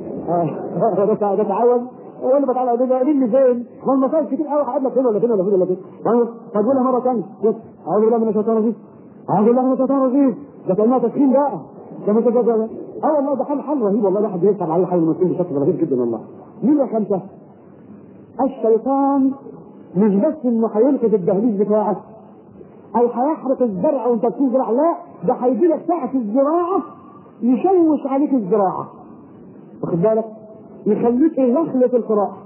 ده تعود هو اللي بتعالى ده قايلين لي فين؟ ما المصايب كتير قوي هقعد لك فين ولا فين ولا فين ولا فين؟ طب قولها مره ثانيه اعوذ بالله من الشيطان الرجيم اعوذ بالله من الشيطان الرجيم ده كانها تسخين بقى ده مش ده اه والله ده حل حل رهيب والله الواحد بيصعب عليه حل المسلمين بشكل رهيب جدا والله مين يا خمسه؟ الشيطان مش بس انه هيلقي في الدهليز بتاعك او هيحرق الزرع وانت تكون زرع لا ده هيجي لك ساعه الزراعه يشوش عليك الزراعه واخد بالك يخليك يلخلط القراءه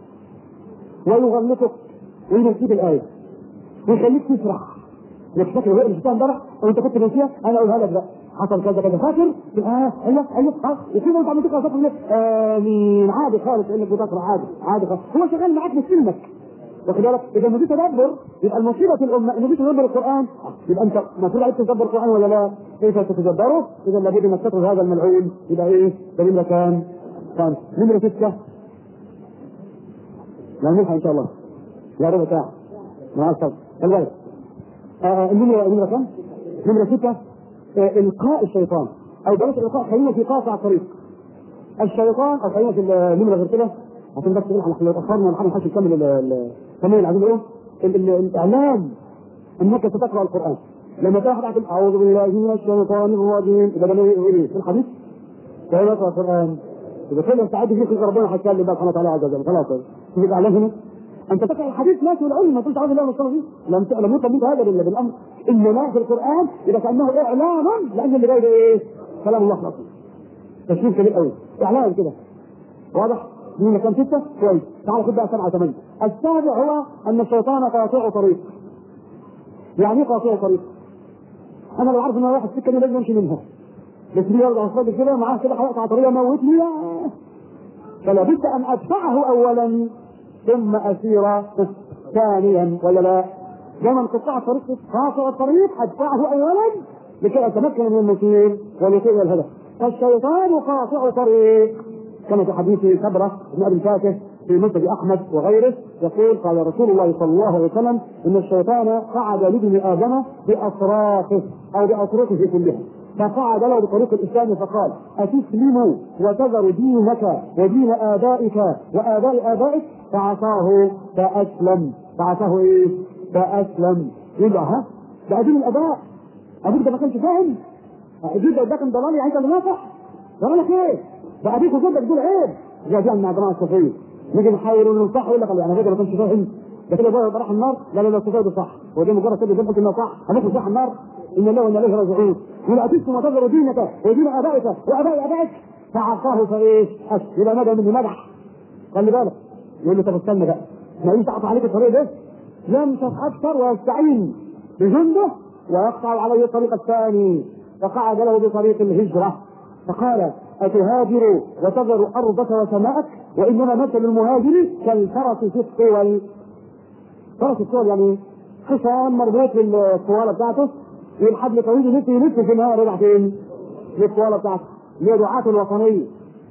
ويغلطك وينسيك الايه ويخليك تسرح لك فاكر وقت الشيطان امبارح وانت كنت ناسيها انا اقولها لك بقى حصل كذا كذا فاكر؟ اه ايوه ايوه اه وكده انت عم تقرا صفحه لك امين عادي خالص انك بتقرا عادي عادي خالص هو شغال معاك بسلمك واخد بالك اذا ما في تدبر يبقى المصيبه في الامه ان في تدبر القران يبقى انت المفروض عليك تتدبر القران ولا لا؟ كيف تتدبره؟ اذا لابد انك تترك هذا الملعون يبقى ايه؟ ده نمره كام؟ كام؟ نمره سته لا نلحق ان شاء الله لا ربع ساعه مع الصبر الغاية آه، النمرة النمرة كم؟ نمرة ستة آه، إلقاء الشيطان أو بلاش إلقاء خلينا في قاطع الطريق الشيطان أو خلينا في النمرة غير كده عشان بس احنا احنا اتأخرنا ونحن نحاول نكمل ال- ال- كمان عايزين ايه؟ ال- ال- الإعلام أنك ستقرأ القرآن لما تلاقي واحد يقول أعوذ بالله من الشيطان الرجيم إذا بني إيه في الحديث كيف يقرأ القرآن إذا كل ساعات يجيك ربنا هيتكلم بقى سبحانه وتعالى عز وجل خلاص تيجي الإعلام هنا أنت تقرأ الحديث ماشي والعلم ما تقولش أعوذ بالله من الشيطان الرجيم لم ت- لم يطلب منك هذا إلا بالأمر إنما في القرآن إذا كأنه إعلام لأن اللي جاي ده إيه؟ كلام الله الأصيل تشريف كبير قوي إعلام كده واضح؟ من كم ستة؟ كويس تعال خد بقى سبعة ثمانية السابع هو أن الشيطان قاطع طريق يعني ايه قاطع طريق؟ أنا لو عارف إن أنا رايح السكة دي لازم أمشي منها بس ليه يرجع الصادق كده معاه كده هيقطع طريقة موتني لا فلا بد أن أدفعه أولا ثم أسير ثانيا ولا لا؟ لما قطاع الطريق قاطع الطريق أدفعه أولا لكي أتمكن من المسير ولكي الهدف فالشيطان قاطع طريق كما في حديث كبرة بن ابي الفاتح في مسجد احمد وغيره يقول قال رسول الله صلى الله عليه وسلم ان الشيطان قعد لابن ادم باطرافه او باطرقه كلها فقعد له بطريق الاسلام فقال اتسلم وتذر دينك ودين ابائك واباء ابائك فعصاه فاسلم فعصاه ايه؟ فاسلم يبقى ها ده دين الاباء ابوك ده ما كانش فاهم جدا ده كان ضلال يعني انت اللي ناصح ضلالك ايه؟ ده ابيك وجدك دول عيب زي دي مع جماعه الصوفيه نيجي نحاول وننصح يقول لك يعني الراجل ما كانش فاهم ده كده بقى راح النار لا لا لا الصوفيه ده صح هو دي مجرد كده جنبك انه صح هنخش صح النار ان الله وان اليه راجعون ولا اتيتم وتذروا دينك ودين ابائك واباء ابائك فعصاه فايش؟ يبقى مدى منه مدح خلي بالك يقول له طب استنى بقى ما انت قطع عليك الطريق ده لم تتاثر ويستعين بجنده ويقطع عليه الطريق الثاني فقعد له بطريق الهجره فقال أتهاجر وتذر أرضك وسماءك وإنما مثل المهاجر كالفرس في الطول فرس الطول يعني حصان مربوط بالطوالة بتاعته والحبل طويل يلف يلف في النهاية رجع فين؟ للطوالة بتاعته اللي هي دعاة الوطنية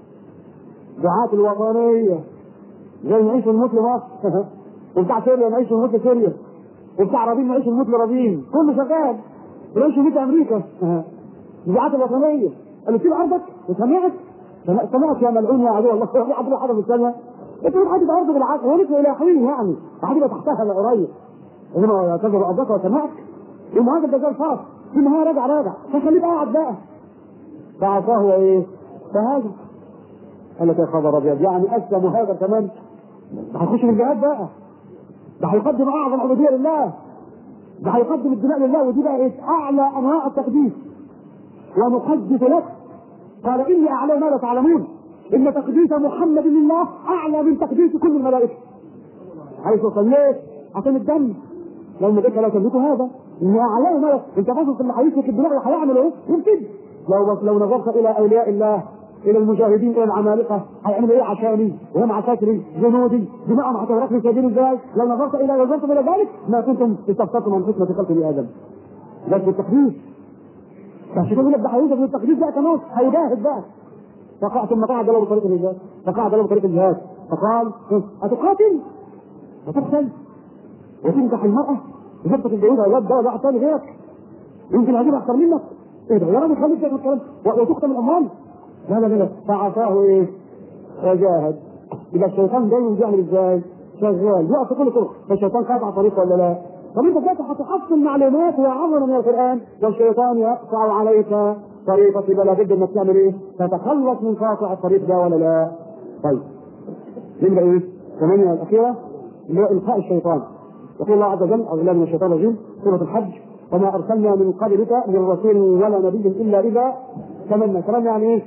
دعاة الوطنية زي نعيش الموت لمصر وبتاع سوريا نعيش الموت لسوريا وبتاع رابين نعيش الموت لرابين كله شغال ونعيش الموت لأمريكا دعاة الوطنية قالوا سيب ارضك وسمعت سمعت يا ملعون يا عدو الله في حد حاجه في الثانيه انت مش حد ارض بالعكس هو لسه الى حين يعني هتبقى تحتها قريب انما تجر ارضك وسمعت المهاجر ده زي فرس في النهايه راجع راجع فخليك قاعد بقى فعصاه ايه؟ فهاجر قال لك يا خبر ابيض يعني اسلم مهاجر كمان ده هيخش في الجهاد بقى ده هيقدم اعظم عبوديه لله ده هيقدم الدماء لله ودي بقى ايه؟ اعلى انواع التقديس ونقدس لك قال اني اعلم ما لا تعلمون ان تقديس محمد لله اعلى من تقديس كل الملائكه حيث صليت عشان الدم لو الملائكه لا تملك هذا اني اعلم ما لا انت باصص اللي هيسلك الدماء وهيعمل ايه؟ يمكن لو لو نظرت الى اولياء الله الى المجاهدين الى العمالقه هيعملوا ايه عشاني وهم عساكري جنودي دماءهم هتغرق في سبيل ازاي؟ لو نظرت الى نظرتم الى ذلك ما كنتم استفسرتم عن حكمه خلق ابن ادم بس التقديس عشان يقول لك ده هيوصل من التقديس بقى كمان هيجاهد بقى فقع ثم قعد له بطريق الجهاد فقعد له بطريق الجهاد فقال أتقاتل وتقتل وتنكح المرأة وجبتك الجهود أولاد ده واحد ثاني غيرك يمكن هجيب أكثر منك إيه ده يا راجل خليك تاخد الكلام وتقتل الأموال لا لا لا فعصاه إيه وجاهد يبقى الشيطان دايما بيعمل إزاي؟ شغال يقف في كل طرق فالشيطان قاطع طريق ولا لا؟ طب انت دلوقتي هتحصل معلومات وعظمه من القران والشيطان يقطع عليك طريقة يبقى لابد انك تعمل ايه؟ تتخلص من قاطع الطريق ده ولا لا؟ طيب نبدا ايه؟ ثمانية الأخيرة اللي هو إلقاء الشيطان يقول الله عز وجل أعوذ بالله من الشيطان الرجيم سورة الحج وما أرسلنا من قبلك من رسول ولا نبي إلا إذا تمنى تمنى يعني إيه؟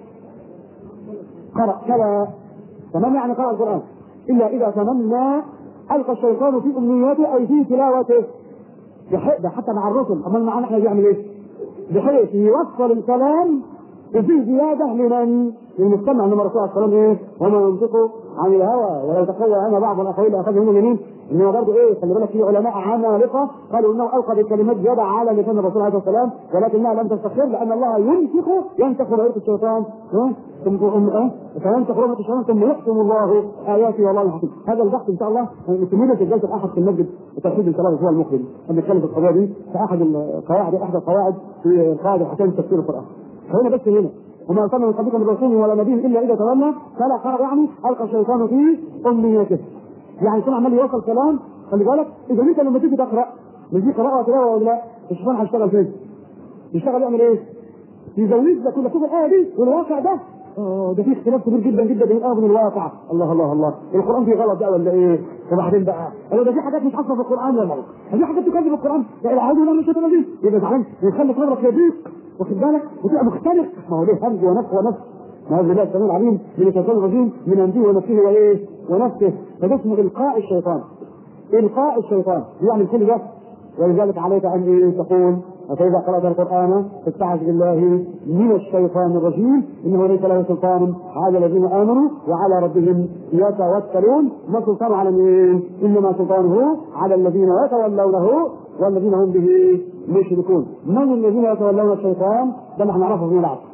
قرأ كلا تمنى يعني قرأ القرآن إلا إذا تمنى ألقى الشيطان في أمنيته أي في تلاوته بح- ده حتى مع الرسل أما معنا احنا بيعمل إيه؟ بحيث يوصل الكلام وفيه زيادة لمن؟ للمستمع انما الرسول عليه الصلاة والسلام ايه؟ وما ينطق عن الهوى ولو تقوى انا بعض الاقاويل لاخذه من اليمين انما برضه ايه خلي بالك في علماء عمالقه قالوا انه القى بكلمات زياده على لسان الرسول عليه الصلاه والسلام ولكنها لم تستقر لان الله ينفخ ينفخ رؤيه الشيطان ها؟ ثم ثم- فينفخ رؤيه الشيطان ثم يحكم الله اياته والله الحكيم هذا البحث ان شاء الله نكمله في الجلسه الاحد في المسجد التوحيد ان شاء الله الاسبوع المقبل هنتكلم في القضيه دي في احد القواعد احد القواعد في القواعد الحكام تفسير القران خلينا بس هنا وما ارسلنا من قبلكم من رسول ولا نبي الا اذا تولى فلا قرأ يعني القى الشيطان في امنيته يعني يكون عمال يوصل كلام خلي بالك اذا انت لما تيجي تقرا مش دي قراءه وتلاوه ولا لا الشيطان هيشتغل فين؟ يشتغل يعمل ايه؟ يزود لك ولا شوف الايه دي والواقع ده اه ده في اختلاف كبير جدا جدا بين الايه وبين الواقع الله الله الله القران فيه غلط بقى ولا ايه؟ وبعدين بقى قالوا ده في حاجات مش حاصله في القران ولا لا في حاجات تكذب القران يعني اعوذ بالله من الشيطان الرجيم يبقى زعلان ويخلي صدرك يضيق واخد بالك وتبقى مختلف ما هو ليه همز ونفخ ونفخ نعوذ بالله السميع العليم من الشيطان الرجيم من همزه ونفسه وايه؟ ونفسه فده اسمه القاء الشيطان القاء الشيطان يعني كل ده ولذلك عليك ان ايه تقول فإذا قرأت القرآن فاستعذ بالله من الشيطان الرجيم إنه ليس له سلطان على الذين آمنوا وعلى ربهم يتوكلون ما سلطان على مين؟ إنما سلطانه على الذين يتولونه والذين هم به مشركون من الذين يتولون الشيطان؟ ده نحن نعرفه فيما بعد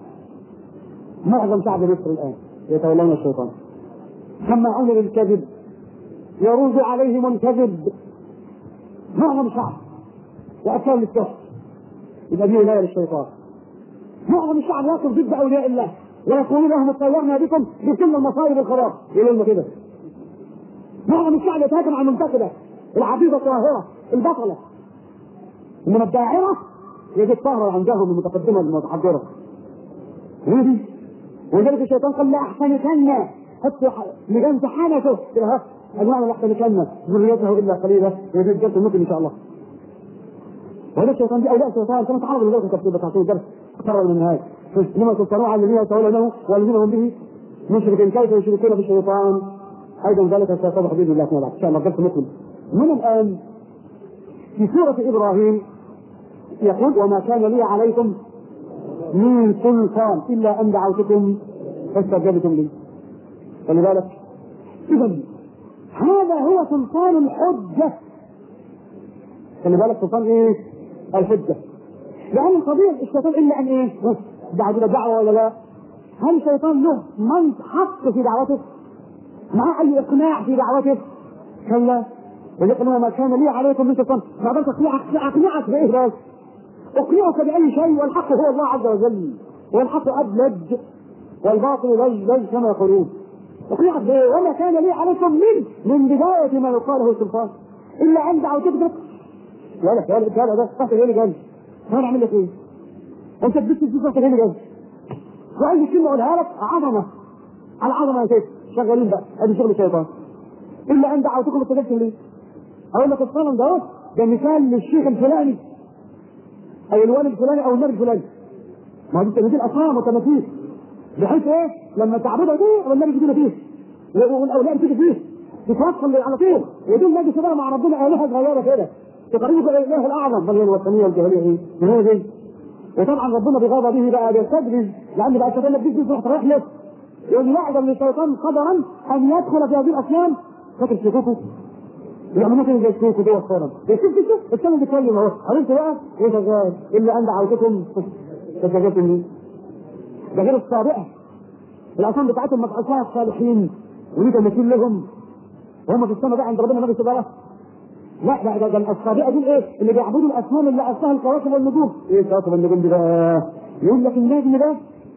معظم شعب مصر الآن يتولون الشيطان سماعون للكذب يروج عليهم الكذب معظم الشعب وأكثر للسحر يبقى دي ولايه للشيطان معظم الشعب يقف ضد اولياء الله ويقولون لهم اطيرنا بكم بكل المصائب الخراب يقولوا لنا كده معظم الشعب يتهاجم على المنتخبه العبيده الطاهره البطله انما الداعره هي دي الطاهره عندهم المتقدمه المتحضره هي دي ولذلك الشيطان قال لا احسنكن حتى لجان حنكه كده ها المعنى لا احسنكن ذريته الا قليله ويجي الجلسه ممكن ان شاء الله وهذا الشيطان دي اولياء الشيطان كما تعرض لذلك التفسير بتاع الدرس قرر من النهايه لما تنصروا على الذين يتولونه والذين هم به مشركين كيف يشركون بالشيطان ايضا ذلك سيتضح باذن الله تعالى ان شاء الله الدرس مكمل من الان في سوره ابراهيم يقول وما كان لي عليكم من سلطان الا ان دعوتكم فاستجبتم لي فلذلك اذا هذا هو سلطان الحجه خلي بالك سلطان ايه؟ الحجه. لأن القضية الشيطان إلا أن إيه؟ بعد دعوة ولا لا؟ هل الشيطان له من حق في دعوته؟ مع أي إقناع في دعوته؟ كلا ولكن هو ما كان لي عليكم من سلطان، ما أقدرش أقنعك أقنعك بإيه بس؟ أقنعك بأي شيء والحق هو الله عز وجل والحق أبلج والباطل لج لج كما يقولون أقنعك بإيه؟ وما كان لي عليكم من من بداية ما يقاله سلطان إلا أن دعوتك يا لك يا لك يا ده تحت هنا جنب انا اعمل لك ايه؟ انت تبص تبص تحت هنا جنب واي كلمه اقولها لك عظمه على عظمه يا سيدي شغالين بقى ادي شغل الشيطان الا ان دعوتكم استجبتم ليه؟ اقول لك الصنم ده اهو ده مثال للشيخ الفلاني او الوالي الفلاني او النبي الفلاني ما هو دي تماثيل اصنام وتماثيل بحيث ايه؟ لما تعبدها دي والنبي يجينا فيه والاولاد تيجي فيه تتوصل على طول ودول نجي بقى مع ربنا الهه صغيره كده تقربك الى الاله الاعظم بل هي الوثنيه والجاهليه ايه؟ من هي دي؟ وطبعا ربنا بغضبه بقى بيستدرج لان بقى الشيطان لك بيجي تروح تحلف يقول يعظم للشيطان قدرا ان يدخل في هذه الاصنام فاكر شيخوكو؟ يعني ممكن زي الشيخ جوه الصنم شوف شوف شوف الصنم بيتكلم اهو عرفت بقى؟ ايه شغال؟ الا ان دعوتكم فاستجبتم لي ده غير السابقه الاصنام بتاعتهم مبعوثها الصالحين وليه تمثيل لهم وهم في السماء بقى عند ربنا ما بيسيبها لا لا ده, ده الصابئه دول ايه؟ اللي بيعبدوا الاصنام اللي اصلها الكواكب والنجوم، ايه كواكب النجوم دي بقى؟ يقول لك النجم ده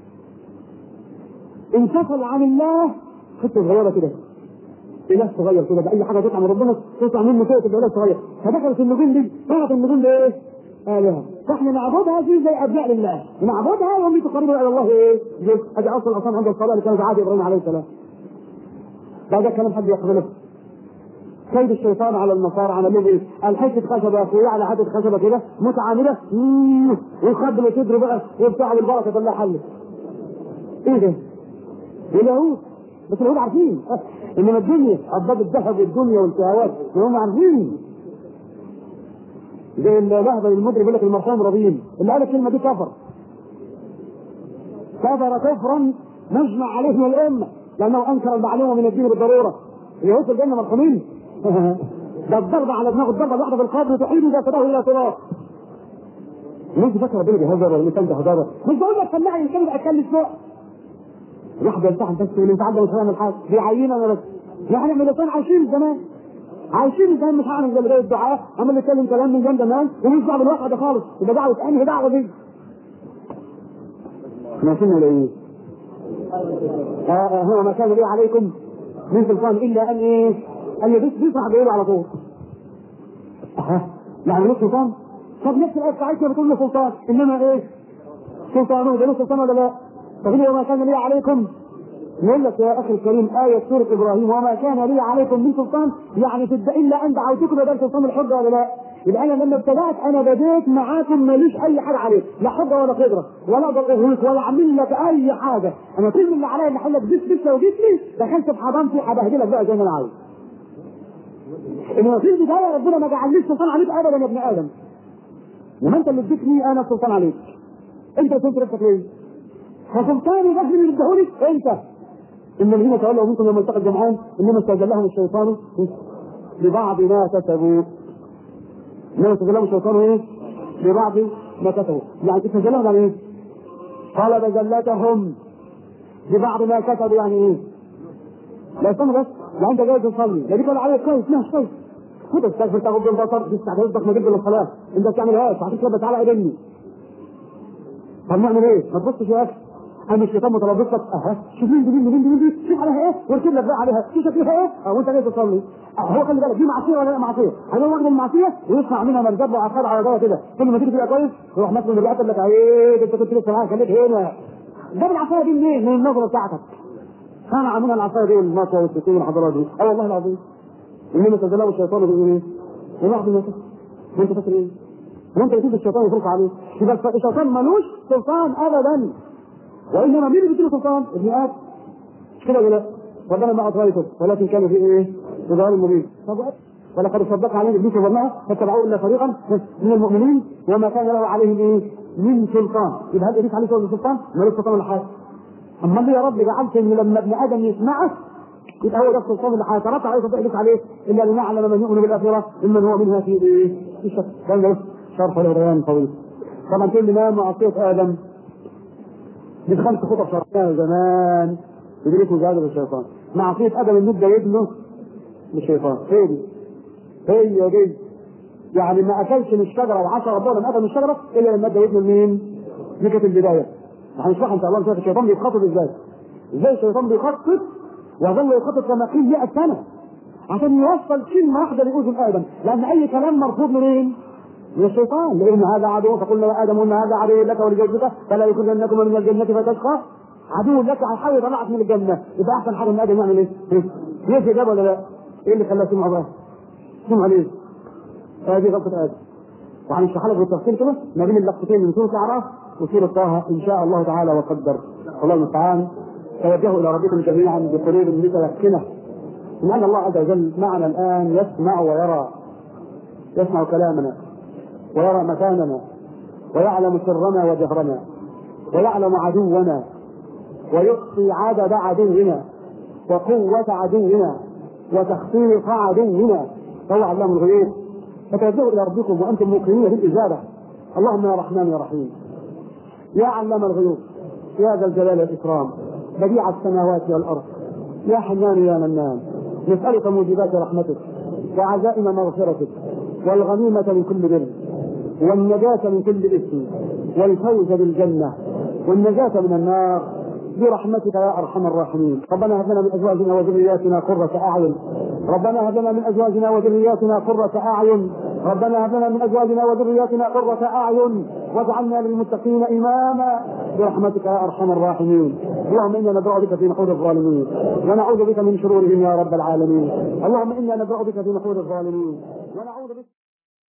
انفصل عن الله حته صغيره كده اله صغير كده باي حاجه تطلع من ربنا تطلع منه فوق تبقى اله صغير فدخلت النجوم دي طلعت النجوم دي ايه؟ آلهة فاحنا نعبدها دي زي ابناء لله نعبدها وهم تقربنا الى الله ايه؟ ادي اصل الاصنام عند الصلاه اللي كانت عهد ابراهيم عليه السلام ده كلام حد يقبله كيد الشيطان على النصارى عمل لهم ايه؟ قال حته خشبه يا اخويا على حته خشبه كده متعامله ويخبل وتدري بقى وبتاع والبركه كلها حلت. ايه ده؟ اليهود بس اليهود عارفين انما الدنيا اسباب الذهب والدنيا والشهوات هم عارفين زي اللهبه المدري يقول لك المرحوم رضين اللي قال الكلمه دي كفر كفر كفرا نجمع عليه من الامه لانه انكر المعلومه من الدين بالضروره اليهود في الجنه مرحومين ده الضربه على دماغه الضربه الواحده في القبر تحيل جسده الى تراب ليه فاكر ربنا بيهزر ولا الانسان ده هزاره مش بقول لك سمعني الكلمه اتكلم فوق واحد يلتحم بس والانفعال ده مش هيعمل حاجه دي عينه ولا بس احنا من الانسان عايشين زمان عايشين زمان مش هعمل زي بدايه الدعاء عمال يتكلم كلام من جنب زمان ومش دعوه بالواقع ده خالص يبقى دعوه انهي دعوه دي احنا وصلنا لايه؟ آه آه هو ما كان لي عليكم من سلطان الا ان ايه؟ ان يبص بيصرح بيقول على طول. اها يعني له سلطان؟ طب نفس الايه بتاعتنا بتقول له سلطان انما ايه؟ سلطانه ده له سلطان ولا لا؟ طب وما كان لي عليكم يقول لك يا اخي الكريم آية سورة إبراهيم وما كان لي عليكم من سلطان يعني في إلا أن دعوتكم بدل سلطان الحجة ولا لا؟ يبقى أنا لما ابتدأت أنا بديت معاكم ماليش أي حاجة عليك لا حجة ولا قدرة ولا أقدر أغويك ولا أعمل لك أي حاجة أنا كل اللي عليا إن أحل لك بس بس لو جسمي دخلت في حضانتي هبهدلك بقى زي ما أنا عايز. إنما في البداية ربنا ما جعلنيش سلطان عليك أبدا يا ابن آدم. وما أنت اللي اديتني أنا السلطان عليك. أنت كنت نفسك ليه؟ فسلطاني ده اللي اداهولي أنت ان الذين تولوا منكم يوم التقى الجمعان انما استجلهم الشيطان ببعض ما كسبوا انما استجلهم الشيطان ايه؟ ببعض ما كسبوا يعني استجلهم يعني ايه؟ قال بجلتهم ببعض ما كسبوا يعني ايه؟ لا استنى بس لا انت جاي تصلي لا دي قال عليك كويس ماشي كويس خد استغفر تاخد البصر تستعد رزقك ما جبت للصلاه انت ما بتعملهاش عشان كده تعالى قدامي طب نعمل ايه؟ ما تبصش يا اخي انا الشيطان متربص لك اها شوف مين دي مين دي مين دي مين دي شوف عليها ايه واركب لك بقى عليها شوف شكلها ايه اه وانت جاي تصلي اه هو خلي بالك دي معصيه ولا لا معصيه انا واخد المعصيه ويصنع منها مرزب وعقار على ده كده كل ما تيجي تبقى كويس يروح مثلا الرئاسه لك ايه ده انت كنت لسه معايا خليك هنا ده العصايه دي منين؟ من النظره بتاعتك صنع منها العصايه دي والمطوه والسكين والحضارات دي اه والله العظيم انما تزلوا الشيطان بيقول ايه؟ وبعض الناس وانت فاكر ايه؟ وانت بتشوف الشيطان يفرق عليه يبقى الشيطان ملوش سلطان ابدا وانما مين اللي بيديله سلطان؟ ابن ادم مش كده ولا لا؟ ربنا ما اطغيته ولكن كانوا في ايه؟ في ضلال مبين ولقد صدق عليهم ابليس ظنه فاتبعوه الا فريقا من المؤمنين وما كان له عليهم ايه؟ من سلطان يبقى هل ابليس عليه سلطان؟ مالوش سلطان ولا حاجه اما ليه يا رب جعلت ان لما ابن ادم يسمعه يبقى هو ده السلطان اللي هيترتب عليه سلطان ابليس عليه الا لنعلم من يؤمن بالاخره ممن هو منها في ايه؟ في شك ده شرح له بيان طويل طبعا كل ما معصيه ادم دي خمس خطب شرحناها زمان يدركوا جهاز الشيطان معصية أدم المدة يبنوا للشيطان هي دي هي دي يعني ما أكلش من الشجرة وعصى ربنا من أكل من الشجرة إلا لما أدى يبنوا لمين؟ دي كانت البداية هنشرحها إن شاء الله نشوف الشيطان بيخطط إزاي إزاي الشيطان بيخطط ويظل يخطط كما قيل 100 سنة عشان يوصل كلمة واحدة لأذن آدم لأن أي كلام مرفوض منين؟ من الشيطان لان هذا عدو فقلنا يا ادم ان هذا عدو لك ولزوجك فلا يخرجنكم من الجنه فتشقى عدو لك هيحاول يطلعك من الجنه يبقى احسن حاجه ان ادم يعمل ايه؟ يجي ده ولا لا؟ ايه اللي خلاه يسمع بقى؟ سمع ليه؟ هذه غلطه ادم وهنشرح لك بالتفصيل كده ما بين اللقطتين من سوره الاعراف وسوره طه ان شاء الله تعالى وقدر الله المستعان توجهوا الى ربكم جميعا بقلوب متيقنه ان ان الله عز وجل معنا الان يسمع ويرى يسمع كلامنا ويرى مكاننا ويعلم سرنا وجهرنا ويعلم عدونا ويحصي عدد عدونا وقوة عدونا وتخطيط عدونا فهو علام الغيوب فتوجهوا إلى ربكم وأنتم موقنين بالإجابة اللهم يا رحمن يا رحيم يا علام الغيوب يا ذا الجلال والإكرام بديع السماوات والأرض يا حنان يا منان نسألك موجبات رحمتك وعزائم مغفرتك والغنيمة من كل بر والنجاة من كل إثم والفوز بالجنة والنجاة من النار برحمتك يا أرحم الراحمين ربنا هب لنا من أزواجنا وذرياتنا قرة أعين ربنا هب لنا من أزواجنا وذرياتنا قرة أعين ربنا هب لنا من أزواجنا وذرياتنا قرة أعين واجعلنا للمتقين إماما برحمتك يا أرحم الراحمين اللهم إنا ندعو بك في نحور الظالمين ونعوذ بك من شرورهم يا رب العالمين اللهم إنا ندعو بك في نحور الظالمين ونعوذ بك